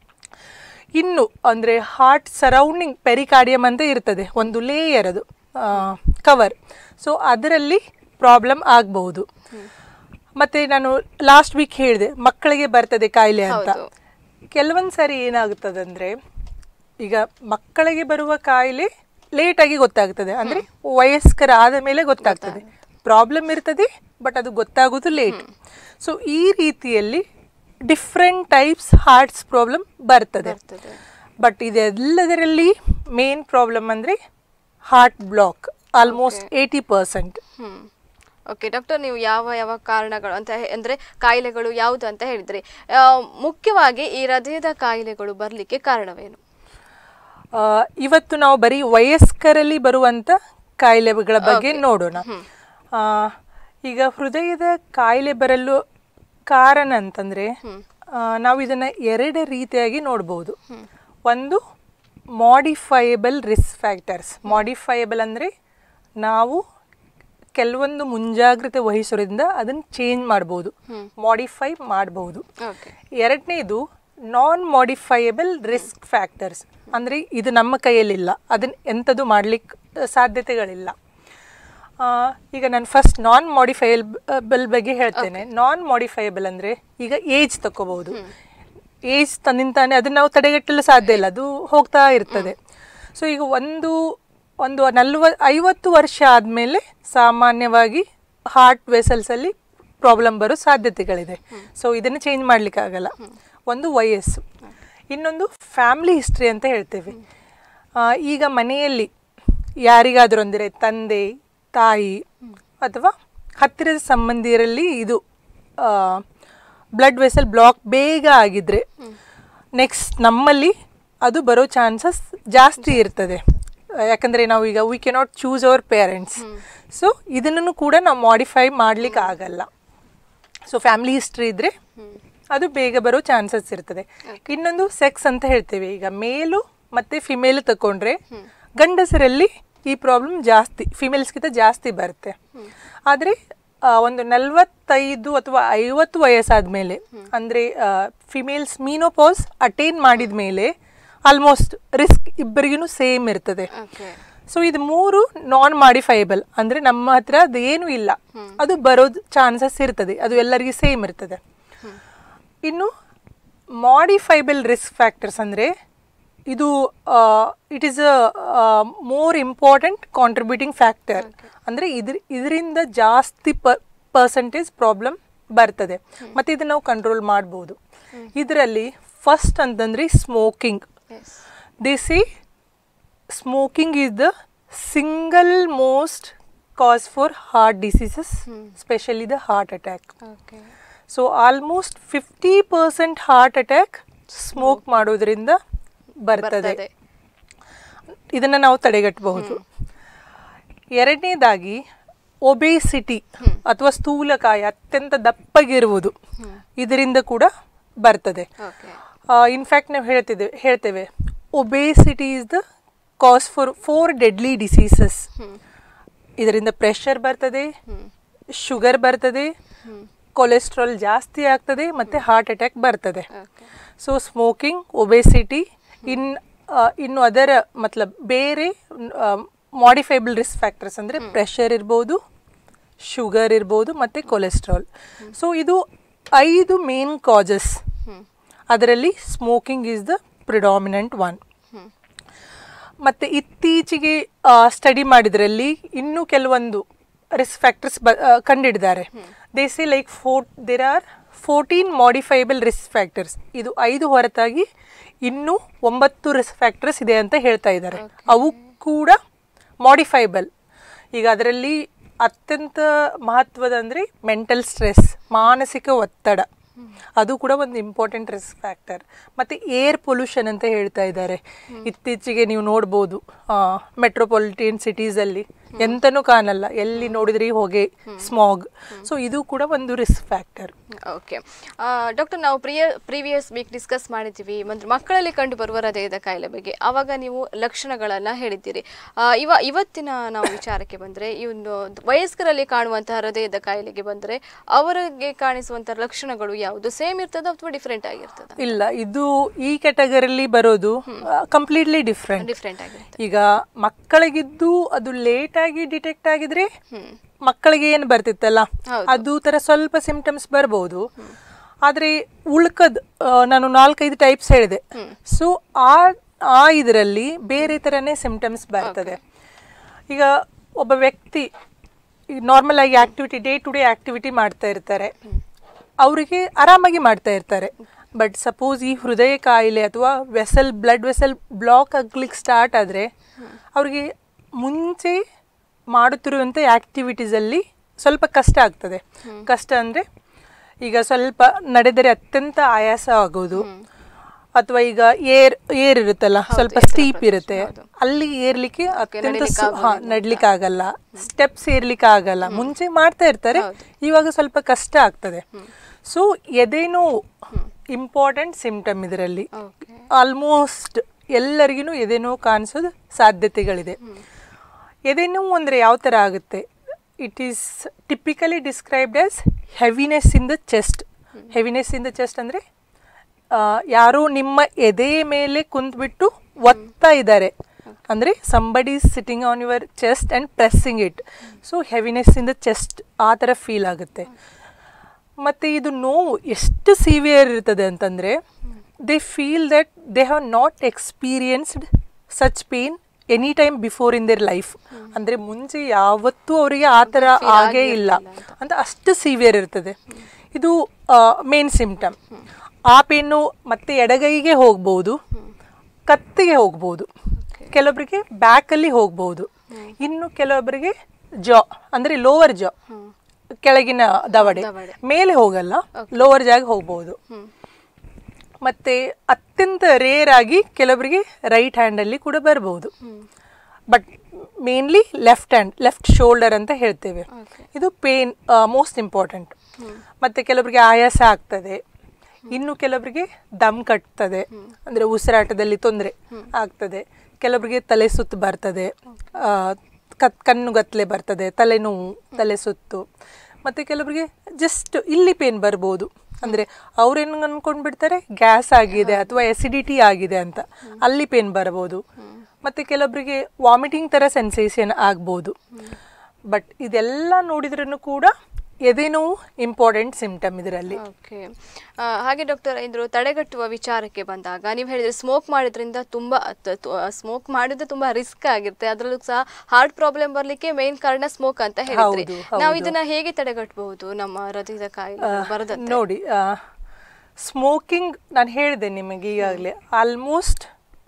ಇನ್ನು ಅಂದ್ರೆ ಹಾರ್ಟ್ ಸರೌಂಡಿಂಗ್ ಪೆರಿಕಾರ್ಡಿಯಂ ಅಂತ ಇರ್ತದೆ ಒಂದು ಲೇಯರ್ ಅದು ಕವರ್ ಸೊ ಅದರಲ್ಲಿ ಪ್ರಾಬ್ಲಮ್ ಆಗಬಹುದು ಮತ್ತೆ ನಾನು ಲಾಸ್ಟ್ ವೀಕ್ ಹೇಳಿದೆ ಮಕ್ಕಳಿಗೆ ಬರ್ತದೆ ಕಾಯಿಲೆ ಅಂತ ಹೌದು. ಕೆಲವೊಂದು ಸಾರಿ ಏನಾಗುತ್ತದೆ ಅಂದ್ರೆ ಈಗ ಮಕ್ಕಳಿಗೆ ಬರುವ ಕಾಯಿಲೆ ಲೇಟಾಗಿ ಗೊತ್ತಾಗ್ತದೆ ಅಂದ್ರೆ ವಯಸ್ಕರ ಆದ ಮೇಲೆ ಗೊತ್ತಾಗ್ತದೆ ಪ್ರಾಬ್ಲಮ್ ಇರ್ತದೆ ಬಟ್ ಅದು ಗೊತ್ತಾಗೋದು ಲೇಟ್ ಸೊ ಈ ರೀತಿಯಲ್ಲಿ ಡಿಫ್ರೆಂಟ್ ಟೈಪ್ಸ್ ಹಾರ್ಟ್ಸ್ ಪ್ರಾಬ್ಲಮ್ ಬರ್ತದೆ ಬರ್ತದೆ. ಬಟ್ ಇದೆಲ್ಲದರಲ್ಲಿ ಮೇನ್ ಪ್ರಾಬ್ಲಮ್ ಅಂದ್ರೆ heart block almost eighty percent hmm okay doctor ನೀವು ಯಾವ ಯಾವ ಕಾರಣಗಳು ಅಂತ ಹೇ- ಅಂದ್ರೆ ಕಾಯಿಲೆಗಳು ಯಾವುದು ಅಂತ ಹೇಳಿದ್ರಿ ಆ, ಮುಖ್ಯವಾಗಿ ಈ ಹೃದಯದ ಕಾಯಿಲೆಗಳು ಬರ್ಲಿಕ್ಕೆ ಕಾರಣವೇನು ಆ, ಇವತ್ತು ನಾವು ಬರೀ ವಯಸ್ಕರಲ್ಲಿ ಬರುವಂತ ಕಾಯಿಲೆಗಳ ಬಗ್ಗೆ ನೋಡೋಣ ಆ, ಈಗ ಹೃದಯದ ಕಾಯಿಲೆ ಬರಲು ಕಾರಣ ಅಂತಂದ್ರೆ ಆ, ನಾವು ಇದನ್ನ ಎರಡು ರೀತಿಯಾಗಿ ನೋಡ್ಬೋದು ಒಂದು ಮಾಡಿಫೈಯಬಲ್ ರಿಸ್ಕ್ ಫ್ಯಾಕ್ಟರ್ಸ್ ಮಾಡಿಫೈಯಬಲ್ ಅಂದ್ರೆ ನಾವು ಕೆಲವೊಂದು ಮುಂಜಾಗ್ರತೆ ವಹಿಸೋದ್ರಿಂದ ಅದನ್ನ ಚೇಂಜ್ ಮಾಡ್ಬೋದು ಮಾಡಿಫೈ ಮಾಡಬಹುದು ಓಕೆ ಎರಡನೇದು ನಾನ್ ಮಾಡಿಫೈಯಬಲ್ ರಿಸ್ಕ್ ಫ್ಯಾಕ್ಟರ್ಸ್ ಅಂದರೆ ಇದು ನಮ್ಮ ಕೈಯಲ್ಲಿಲ್ಲ ಅದನ್ನ ಎಂಥದ್ದು ಮಾಡ್ಲಿಕ್ಕೆ ಸಾಧ್ಯತೆಗಳಿಲ್ಲ ಆ, ಈಗ ನಾನು ಫಸ್ಟ್ ನಾನ್ ಮಾಡಿಫೈಯಬಲ್ ಬಗ್ಗೆ ಹೇಳ್ತೇನೆ ನಾನ್ ಮಾಡಿಫೈಯಬಲ್ ಅಂದರೆ ಈಗ ಏಜ್ ತಗೋಬಹುದು ಏಜ್ ತನ್ನಿಂತಾನೆ ಅದನ್ನ ನಾವು ತಡೆಗಟ್ಟಲು ಸಾಧ್ಯ ಇಲ್ಲ ಅದು ಹೋಗ್ತಾ ಇರ್ತದೆ ಸೊ ಈಗ ಒಂದು ಒಂದು ನಲ್ವ ಐವತ್ತು ವರ್ಷ ಆದಮೇಲೆ ಸಾಮಾನ್ಯವಾಗಿ ಹಾರ್ಟ್ ವೆಸಲ್ಸಲ್ಲಿ ಪ್ರಾಬ್ಲಮ್ ಬರೋ ಸಾಧ್ಯತೆಗಳಿದೆ ಸೊ ಇದನ್ನು ಚೇಂಜ್ ಮಾಡ್ಲಿಕ್ಕೆ ಆಗಲ್ಲ ಒಂದು ವಯಸ್ಸು ಇನ್ನೊಂದು ಫ್ಯಾಮಿಲಿ ಹಿಸ್ಟ್ರಿ ಅಂತ ಹೇಳ್ತೇವೆ ಆ, ಈಗ ಮನೆಯಲ್ಲಿ ಯಾರಿಗಾದರೂ ಅಂದರೆ ತಂದೆ ತಾಯಿ ಅಥವಾ ಹತ್ತಿರದ ಸಂಬಂಧಿಯರಲ್ಲಿ ಇದು ಬ್ಲಡ್ ವೆಸಲ್ ಬ್ಲಾಕ್ ಬೇಗ ಆಗಿದ್ರೆ ನೆಕ್ಸ್ಟ್ ನಮ್ಮಲ್ಲಿ ಅದು ಬರೋ ಚಾನ್ಸಸ್ ಜಾಸ್ತಿ ಇರ್ತದೆ ಆ, ಯಾಕಂದ್ರೆ ನಾವು ಈಗ we cannot choose our parents so ಇದನ್ನು ಕೂಡ ನಾವು ಮಾಡಿಫೈ ಮಾಡ್ಲಿಕ್ಕೆ ಆಗಲ್ಲ ಸೊ ಫ್ಯಾಮಿಲಿ ಹಿಸ್ಟ್ರಿ ಇದ್ರೆ ಅದು ಬೇಗ ಬರೋ ಚಾನ್ಸಸ್ ಇರ್ತದೆ ಇನ್ನೊಂದು ಸೆಕ್ಸ್ ಅಂತ ಹೇಳ್ತೇವೆ ಈಗ ಮೇಲು ಮತ್ತೆ ಫಿಮೇಲ್ ತಕೊಂಡ್ರೆ ಗಂಡಸರಲ್ಲಿ ಈ ಪ್ರಾಬ್ಲಮ್ ಜಾಸ್ತಿ ಫಿಮೇಲ್ಸ್ಗಿಂತ ಜಾಸ್ತಿ ಬರುತ್ತೆ ಆದರೆ ಒಂದು ನಲವತ್ತೈದು ಅಥವಾ ಐವತ್ತು ವಯಸ್ಸಾದ್ಮೇಲೆ ಅಂದರೆ ಫಿಮೇಲ್ಸ್ ಮೀನೋಪಾಸ್ ಅಟೈನ್ ಮಾಡಿದ ಮೇಲೆ ಆಲ್ಮೋಸ್ಟ್ ರಿಸ್ಕ್ ಇಬ್ಬರಿಗೂ ಸೇಮ್ ಇರ್ತದೆ ಓಕೆ ಸೊ ಇದು ಮೂರು ನಾನ್ ಮಾಡಿಫೈಬಲ್ ಅಂದ್ರೆ ನಮ್ಮ ಹತ್ರ ಅದು ಏನು ಇಲ್ಲ ಅದು ಬರೋದು ಚಾನ್ಸಸ್ ಇರ್ತದೆ ಅದು ಎಲ್ಲರಿಗೂ ಸೇಮ್ ಇರ್ತದೆ ಇನ್ನು ಮಾಡಿಫೈಬಲ್ ರಿಸ್ಕ್ ಫ್ಯಾಕ್ಟರ್ಸ್ ಅಂದ್ರೆ ಇದು it is a more important contributing factor ಅಂದ್ರೆ ಇದ್ರ ಇದರಿಂದ ಜಾಸ್ತಿ ಪರ್ಸೆಂಟೇಜ್ ಪ್ರಾಬ್ಲಮ್ ಬರ್ತದೆ ಮತ್ತೆ ಇದನ್ನ ನಾವು ಕಂಟ್ರೋಲ್ ಮಾಡ್ಬೋದು ಇದರಲ್ಲಿ ಫಸ್ಟ್ ಅಂತಂದ್ರೆ smoking as they say smoking is the single most cause for heart diseases specially the heart attack okay so almost fifty percent heart attack smoke ಮಾಡೋದ್ರಿಂದ ಬರ್ತದೆ ಬರ್ತದೆ ಇದನ್ನು ನಾವು ತಡೆಗಟ್ಟಬಹುದು ಎರಡನೇದಾಗಿ ಒಬೇಸಿಟಿ ಅಥವಾ ಸ್ಥೂಲಕಾಯ ಅತ್ಯಂತ ದಪ್ಪಗಿರುವುದು ಇದರಿಂದ ಕೂಡ ಬರ್ತದೆ ಓಕೆ ಇನ್ಫ್ಯಾಕ್ಟ್ ನಾವು ಹೇಳ್ತಿದ್ದೇವೆ ಹೇಳ್ತೇವೆ obesity is the cause for four deadly diseases ಇದರಿಂದ ಪ್ರೆಷರ್ ಬರ್ತದೆ ಶುಗರ್ ಬರ್ತದೆ ಕೊಲೆಸ್ಟ್ರಾಲ್ ಜಾಸ್ತಿ ಆಗ್ತದೆ ಮತ್ತು ಹಾರ್ಟ್ ಅಟ್ಯಾಕ್ ಬರ್ತದೆ okay so smoking obesity in ಆ, ಇನ್ನು ಅದರ ಮತ್ಲಬ್ ಬೇರೆ ಮಾಡಿಫೈಬಲ್ ರಿಸ್ಕ್ ಫ್ಯಾಕ್ಟರ್ಸ್ ಅಂದರೆ ಪ್ರೆಷರ್ ಇರ್ಬೋದು ಶುಗರ್ ಇರ್ಬೋದು ಮತ್ತು ಕೊಲೆಸ್ಟ್ರಾಲ್ ಸೊ ಇದು ಐದು ಮೇನ್ ಕಾಜಸ್ ಅದರಲ್ಲಿ smoking is the predominant one ಮತ್ತು ಇತ್ತೀಚೆಗೆ ಸ್ಟಡಿ ಮಾಡಿದ್ರಲ್ಲಿ ಇನ್ನೂ ಕೆಲವೊಂದು ರಿಸ್ಕ್ ಫ್ಯಾಕ್ಟರ್ಸ್ ಬ ಆ, ಕಂಡಿಡಿದ್ದಾರೆ they say like four there are fourteen modifiable risk factors ಇದು ಐದು ಹೊರತಾಗಿ ಇನ್ನೂ ಒಂಬತ್ತು ರಿಸ್ಕ್ ಫ್ಯಾಕ್ಟರ್ಸ್ ಇದೆ ಅಂತ ಹೇಳ್ತಾ ಇದ್ದಾರೆ ಅವು ಕೂಡ ಮಾಡಿಫೈಬಲ್ ಈಗ ಅದರಲ್ಲಿ ಅತ್ಯಂತ ಮಹತ್ವದ ಅಂದರೆ ಮೆಂಟಲ್ ಸ್ಟ್ರೆಸ್ ಮಾನಸಿಕ ಒತ್ತಡ ಅದು ಕೂಡ ಒಂದು ಇಂಪಾರ್ಟೆಂಟ್ ರಿಸ್ಕ್ ಫ್ಯಾಕ್ಟರ್ ಮತ್ತು ಏರ್ ಪೊಲ್ಯೂಷನ್ ಅಂತ ಹೇಳ್ತಾ ಇದ್ದಾರೆ ಇತ್ತೀಚೆಗೆ ನೀವು ನೋಡ್ಬೋದು ಮೆಟ್ರೋಪಾಲಿಟನ್ ಸಿಟೀಸಲ್ಲಿ ಎಂತನೂ ಕಾಣಲ್ಲ ಎಲ್ಲಿ ನೋಡಿದ್ರಿ ಹೊಗೆ ಸ್ಮಾಗ್ ಸೊ ಇದು ಕೂಡ ಒಂದು ರಿಸ್ಕ್ ಫ್ಯಾಕ್ಟರ್ ಓಕೆ ಡಾಕ್ಟರ್ ನಾವು ಪ್ರಿಯ ಪ್ರೀವಿಯಸ್ ವೀಕ್ ಡಿಸ್ಕಸ್ ಮಾಡಿದ್ದೀವಿ ಮತ್ತು ಮಕ್ಕಳಲ್ಲಿ ಕಂಡು ಬರುವ ಹೃದಯದ ಕಾಯಿಲೆ ಬಗ್ಗೆ ಆವಾಗ ನೀವು ಲಕ್ಷಣಗಳನ್ನು ಹೇಳಿದ್ದೀರಿ ಆ, ಇವ ಇವತ್ತಿನ ನಾವು ವಿಚಾರಕ್ಕೆ ಬಂದರೆ ಈ ಒಂದು ವಯಸ್ಕರಲ್ಲಿ ಕಾಣುವಂತಹ ಹೃದಯದ ಕಾಯಿಲೆಗೆ ಬಂದರೆ ಅವರಿಗೆ ಕಾಣಿಸುವಂತಹ ಲಕ್ಷಣಗಳು ಯಾವುದು ಸೇಮ್ ಇರ್ತದ ಅಥವಾ ಡಿಫ್ರೆಂಟ್ ಆಗಿರ್ತದ ಇಲ್ಲ ಇದು ಈ ಕ್ಯಾಟಗರಿಲಿ ಬರೋದು ಕಂಪ್ಲೀಟ್ಲಿ ಡಿಫ್ರೆಂಟ್ ಡಿಫ್ರೆಂಟ್ ಆಗಿರುತ್ತೆ ಈಗ ಮಕ್ಕಳಿಗಿದ್ದು ಅದು ಲೇಟ್ ಆಗಿ ಡಿಟೆಕ್ಟ್ ಆಗಿದ್ರೆ ಮಕ್ಕಳಿಗೆ ಏನು ಬರ್ತಿತ್ತಲ್ಲ ಹೌದು. ಅದು ತರ ಸ್ವಲ್ಪ ಸಿಂಪ್ಟಮ್ಸ್ ಬರ್ಬೋದು ಆದ್ರೆ ಉಳ್ಕದ್ ಆ, ನಾನು ನಾಲ್ಕೈದು ಟೈಪ್ಸ್ ಹೇಳಿದೆ ಸೊ ಆ ಆ ಇದರಲ್ಲಿ ಬೇರೆ ತರನೇ ಸಿಂಪ್ಟಮ್ಸ್ ಬರ್ತದೆ ಈಗ ಒಬ್ಬ ವ್ಯಕ್ತಿ ನಾರ್ಮಲ್ ಆಗಿ activity day to day activity ಮಾಡ್ತಾ ಇರ್ತಾರೆ ಅವರಿಗೆ ಆರಾಮಾಗಿ ಮಾಡ್ತಾ ಇರ್ತಾರೆ ಬಟ್ ಸಪೋಸ್ ಈ ಹೃದಯ ಕಾಯಿಲೆ ಅಥವಾ ವೆಸಲ್ ಬ್ಲಡ್ ವೆಸಲ್ ಬ್ಲಾಕ್ ಆಗ್ಲಿಕ್ಕೆ ಸ್ಟಾರ್ಟ್ ಆದರೆ ಅವ್ರಿಗೆ ಮುಂಚೆ ಮಾಡುತ್ತಿರುವಂಥ ಆ್ಯಕ್ಟಿವಿಟೀಸಲ್ಲಿ ಸ್ವಲ್ಪ ಕಷ್ಟ ಆಗ್ತದೆ ಕಷ್ಟ ಅಂದರೆ ಈಗ ಸ್ವಲ್ಪ ನಡೆದರೆ ಅತ್ಯಂತ ಆಯಾಸ ಆಗೋದು ಅಥವಾ ಈಗ ಏರ್ ಏರ್ ಇರುತ್ತಲ್ಲ ಸ್ವಲ್ಪ ಸ್ಟೀಪ್ ಇರುತ್ತೆ ಅಲ್ಲಿ ಏರ್ಲಿಕ್ಕೆ ಅತ್ಯಂತ ಸು- ಹಾ ನಡ್ಲಿಕ್ಕೆ ಆಗಲ್ಲ ಸ್ಟೆಪ್ಸ್ ಏರ್ಲಿಕ್ಕೆ ಆಗಲ್ಲ ಮುಂಚೆ ಮಾಡ್ತಾ ಇರ್ತಾರೆ ಇವಾಗ ಸ್ವಲ್ಪ ಕಷ್ಟ ಆಗ್ತದೆ ಸೊ ಎದೇನೋ ಇಂಪಾರ್ಟೆಂಟ್ ಸಿಂಪ್ಟಮ್ ಇದರಲ್ಲಿ ಓಕೆ ಆಲ್ಮೋಸ್ಟ್ ಎಲ್ಲರಿಗೂ ಎದೆನೋವು ಕಾಣಿಸೋದು ಸಾಧ್ಯತೆಗಳಿದೆ ಎದೆನೋವು ಅಂದರೆ ಯಾವ ಥರ ಆಗುತ್ತೆ it is typically described as heaviness in the chest heaviness in the chest ಅಂದರೆ ಯಾರೋ ನಿಮ್ಮ ಎದೆ ಮೇಲೆ ಕುಂತ್ಬಿಟ್ಟು ಒತ್ತಾ ಇದ್ದಾರೆ ಅಂದರೆ somebody sitting on your chest and pressing it so heaviness in the chest ಆ ಥರ ಫೀಲ್ ಆಗುತ್ತೆ ಮತ್ತು ಇದು ನೋವು ಎಷ್ಟು ಸಿವಿಯರ್ ಇರ್ತದೆ ಅಂತಂದರೆ they feel that they have not experienced such pain any time before in their life ಅಂದರೆ ಮುಂಚೆ ಯಾವತ್ತೂ ಅವರಿಗೆ ಆ ಥರ ಆಗೇ ಇಲ್ಲ ಅಂತ ಅಷ್ಟು ಸಿವಿಯರ್ ಇರ್ತದೆ ಇದು ಮೇನ್ ಸಿಂಪ್ಟಮ್ ಆ ಪೇನು ಮತ್ತೆ ಎಡಗೈಗೆ ಹೋಗ್ಬೋದು ಕತ್ತಿಗೆ ಹೋಗ್ಬೋದು ಕೆಲವೊಬ್ಬರಿಗೆ ಬ್ಯಾಕಲ್ಲಿ ಹೋಗ್ಬೋದು ಇನ್ನು ಕೆಲವೊಬ್ಬರಿಗೆ ಜಾ ಅಂದರೆ ಲೋವರ್ ಜಾ ಕೆಳಗಿನ ದವಡೆ ದವಡೆ. ಮೇಲೆ ಹೋಗಲ್ಲ ಲೋವರ್ ಜಾಗ ಹೋಗ್ಬೋದು ಮತ್ತೆ ಅತ್ಯಂತ ರೇರ್ ಆಗಿ ಕೆಲವರಿಗೆ ರೈಟ್ ಹ್ಯಾಂಡಲ್ಲಿ ಕೂಡ ಬರ್ಬೋದು but mainly left hand left shoulder ಅಂತ ಹೇಳ್ತೇವೆ Okay. ಇದು ಪೇನ್ ಮೋಸ್ಟ್ ಇಂಪಾರ್ಟೆಂಟ್ ಮತ್ತೆ ಕೆಲವರಿಗೆ ಆಯಾಸ ಆಗ್ತದೆ ಇನ್ನು ಕೆಲವರಿಗೆ ದಮ್ ಕಟ್ತದೆ ಅಂದ್ರೆ ಉಸಿರಾಟದಲ್ಲಿ ತೊಂದರೆ ಆಗ್ತದೆ ಕೆಲವರಿಗೆ ತಲೆ ಸುತ್ತು ಬರ್ತದೆ ಆ, ಕತ್ ಕಣ್ಣುಗತ್ಲೆ ಬರ್ತದೆ ತಲೆನೋವು ತಲೆ ಸುತ್ತು ಮತ್ತೆ ಕೆಲವರಿಗೆ ಜಸ್ಟ್ ಇಲ್ಲಿ ಪೇನ್ ಬರ್ಬೋದು ಅಂದ್ರೆ ಅವ್ರೇನು ಅನ್ಕೊಂಡ್ ಬಿಡ್ತಾರೆ ಗ್ಯಾಸ್ ಆಗಿದೆ ಅಥವಾ ಎಸಿಡಿಟಿ ಆಗಿದೆ ಅಂತ ಅಲ್ಲಿ ಪೇನ್ ಬರ್ಬೋದು ಮತ್ತೆ ಕೆಲವೊಬ್ಬರಿಗೆ ವಾಮಿಟಿಂಗ್ ತರ ಸೆನ್ಸೇಷನ್ ಆಗ್ಬೋದು ಬಟ್ ಇದೆಲ್ಲ ನೋಡಿದ್ರೂ ಕೂಡ ಎದೇನೋ ಇಂಪಾರ್ಟೆಂಟ್ ಸಿಂಪ್ಟಮ್ ಇದರಲ್ಲಿ ಓಕೆ ಹಾಗೆ ಡಾಕ್ಟರ್ ಇದ್ರ ತಡೆಗಟ್ಟುವ ವಿಚಾರಕ್ಕೆ ಬಂದಾಗ ನೀವು ಹೇಳಿದ್ರೆ ಸ್ಮೋಕ್ ಮಾಡೋದ್ರಿಂದ ತುಂಬಾ ಸ್ಮೋಕ್ ಮಾಡಿದ್ರೆ ತುಂಬಾ ರಿಸ್ಕ್ ಆಗಿರುತ್ತೆ ಅದರಲ್ಲೂ ಸಹ ಹಾರ್ಟ್ ಪ್ರಾಬ್ಲಮ್ ಬರ್ಲಿಕ್ಕೆ ಮೇನ್ ಕಾರಣ ಸ್ಮೋಕ್ ಅಂತ ಹೇಳಿದ್ರಿ ಹೌದು, ನಾವು ಹೌದು. ಇದನ್ನ ಹೇಗೆ ತಡೆಗಟ್ಟಬಹುದು ನಮ್ಮ ಹೃದಯದ ಕಾಯಿಲೆ ಬರದಂತೆ ನೋಡಿ ಸ್ಮೋಕಿಂಗ್ ನಾನು ಹೇಳಿದೆ ನಿಮಗೆ ಈಗಾಗಲೇ almost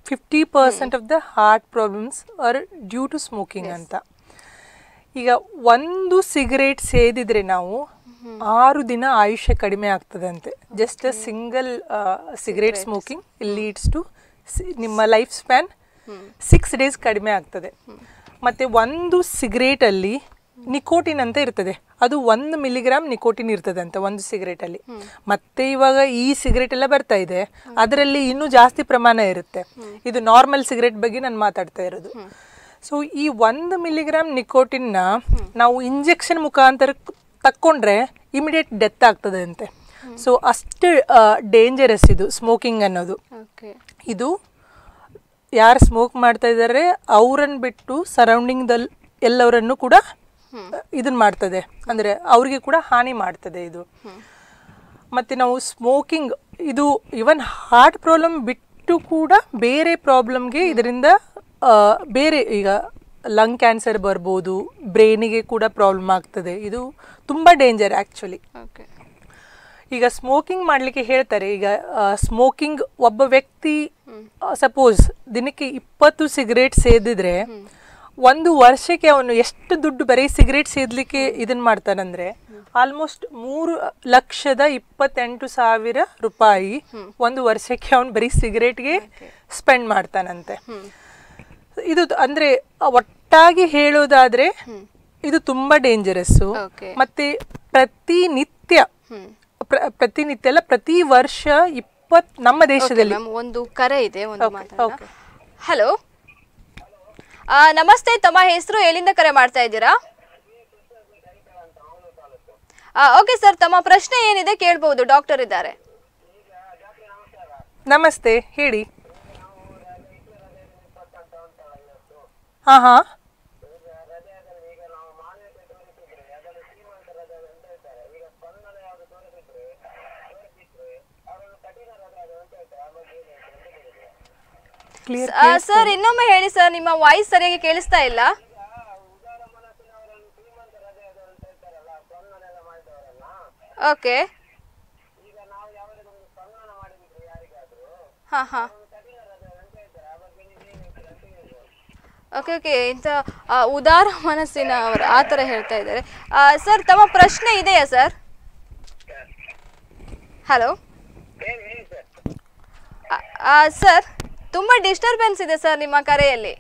fifty percent of the heart problems are due to smoking ಅಂತ ಈಗ ಒಂದು ಸಿಗರೇಟ್ ಸೇದಿದ್ರೆ ನಾವು ಆರು ದಿನ ಆಯುಷ್ಯ ಕಡಿಮೆ ಆಗ್ತದಂತೆ just a single cigarette smoking leads to ನಿಮ್ಮ ಲೈಫ್ ಸ್ಪ್ಯಾನ್ ಸಿಕ್ಸ್ ಡೇಸ್ ಕಡಿಮೆ ಆಗ್ತದೆ ಮತ್ತೆ ಒಂದು ಸಿಗರೇಟ್ ಅಲ್ಲಿ ನಿಕೋಟಿನ್ ಅಂತ ಇರ್ತದೆ ಅದು ಒಂದು ಮಿಲಿಗ್ರಾಮ್ ನಿಕೋಟಿನ್ ಇರ್ತದೆ ಅಂತ ಒಂದು ಸಿಗರೇಟ್ ಅಲ್ಲಿ ಮತ್ತೆ ಇವಾಗ ಈ ಸಿಗರೇಟ್ ಎಲ್ಲ ಬರ್ತಾ ಇದೆ ಅದರಲ್ಲಿ ಇನ್ನೂ ಜಾಸ್ತಿ ಪ್ರಮಾಣ ಇರುತ್ತೆ ಇದು ನಾರ್ಮಲ್ ಸಿಗರೇಟ್ ಬಗ್ಗೆ ನಾನು ಮಾತಾಡ್ತಾ ಇರೋದು ಸೊ ಈ ಒಂದು ಮಿಲಿಗ್ರಾಮ್ ನಿಕೋಟಿನ್ನ ನಾವು ಇಂಜೆಕ್ಷನ್ ಮುಖಾಂತರ ತಕ್ಕೊಂಡ್ರೆ ಇಮಿಡಿಯೇಟ್ ಡೆತ್ ಆಗ್ತದೆ ಅಂತೆ ಸೊ ಅಷ್ಟು ಡೇಂಜರಸ್ ಇದು ಸ್ಮೋಕಿಂಗ್ ಅನ್ನೋದು ಓಕೆ ಇದು ಯಾರು ಸ್ಮೋಕ್ ಮಾಡ್ತಾ ಇದ್ದಾರೆ ಅವರನ್ನು ಬಿಟ್ಟು ಸರೌಂಡಿಂಗ್ದಲ್ಲಿ ಎಲ್ಲವರನ್ನು ಕೂಡ ಇದನ್ನ ಮಾಡ್ತದೆ ಅಂದರೆ ಅವ್ರಿಗೆ ಕೂಡ ಹಾನಿ ಮಾಡ್ತದೆ ಇದು ಮತ್ತು ನಾವು ಸ್ಮೋಕಿಂಗ್ ಇದು ಇವನ್ ಹಾರ್ಟ್ ಪ್ರಾಬ್ಲಮ್ ಬಿಟ್ಟು ಕೂಡ ಬೇರೆ ಪ್ರಾಬ್ಲಮ್ಗೆ ಇದರಿಂದ ಆ, ಬೇರೆ ಈಗ ಲಂಗ್ ಕ್ಯಾನ್ಸರ್ ಬರ್ಬೋದು ಬ್ರೈನಿಗೆ ಕೂಡ ಪ್ರಾಬ್ಲಮ್ ಆಗ್ತದೆ ಇದು ತುಂಬ ಡೇಂಜರ್ ಆ್ಯಕ್ಚುಲಿ ಓಕೆ ಈಗ ಸ್ಮೋಕಿಂಗ್ ಮಾಡಲಿಕ್ಕೆ ಹೇಳ್ತಾರೆ ಈಗ ಸ್ಮೋಕಿಂಗ್ ಒಬ್ಬ ವ್ಯಕ್ತಿ ಸಪೋಸ್ ದಿನಕ್ಕೆ ಇಪ್ಪತ್ತು ಸಿಗರೇಟ್ ಸೇದಿದ್ರೆ ಒಂದು ವರ್ಷಕ್ಕೆ ಅವನು ಎಷ್ಟು ದುಡ್ಡು ಬರೀ ಸಿಗರೇಟ್ ಸೇದಲಿಕ್ಕೆ ಇದನ್ನ ಮಾಡ್ತಾನಂದ್ರೆ ಆಲ್ಮೋಸ್ಟ್ ಮೂರು ಲಕ್ಷದ ಇಪ್ಪತ್ತೆಂಟು ಸಾವಿರ ರೂಪಾಯಿ ಒಂದು ವರ್ಷಕ್ಕೆ ಅವನು ಬರೀ ಸಿಗರೇಟ್ಗೆ ಸ್ಪೆಂಡ್ ಮಾಡ್ತಾನಂತೆ ಇದು ಅಂದ್ರೆ ಒಟ್ಟಾಗಿ ಹೇಳೋದಾದ್ರೆ ಇದು ತುಂಬಾ ಡೇಂಜರಸ್ಸು Okay. ಮತ್ತೆ ಪ್ರತಿನಿತ್ಯ ಪ್ರ- ಪ್ರತಿನಿತ್ಯ ಅಲ್ಲ ಪ್ರತಿ ವರ್ಷ ಇಪ್ಪತ್ ನಮ್ಮ ದೇಶದಲ್ಲಿ ಮ್ಯಾಮ್ ಒಂದು ಕರೆ ಇದೆ ಒಂದು Okay, ಮಾತಾಡೋಣ okay. ಹಲೋ ನಮಸ್ತೆ ತಮ್ಮ ಹೆಸರು ಎಲ್ಲಿಂದ ಕರೆ ಮಾಡ್ತಾ ಇದ್ದೀರಾ ಓಕೆ ಸರ್ ತಮ್ಮ ಪ್ರಶ್ನೆ ಏನಿದೆ ಕೇಳ್ಬಹುದು ಡಾಕ್ಟರ್ ಇದ್ದಾರೆ ನಮಸ್ತೆ ಹೇಳಿ ಹಾ ಹಾ ಕ್ಲಿಯರ್ ಸರ್ ಇನ್ನೊಮ್ಮೆ ಹೇಳಿ ಸರ್ ನಿಮ್ಮ ವಾಯ್ಸ್ ಸರಿಯಾಗಿ ಕೇಳಿಸ್ತಾ ಇಲ್ಲ ಓಕೆ ಹಾ ಹಾ ಓಕೆ ಓಕೆ ಇಂಥ ಆ, ಉದಾರ ಮನಸ್ಸಿನ ಅವರು ಆ ಥರ ಹೇಳ್ತಾ ಇದ್ದಾರೆ ಸರ್ ತಮ್ಮ ಪ್ರಶ್ನೆ ಇದೆಯಾ ಸರ್ ಹಲೋ ಸರ್ ತುಂಬ ಡಿಸ್ಟರ್ಬೆನ್ಸ್ ಇದೆ ಸರ್ ನಿಮ್ಮ ಕರೆಯಲ್ಲಿ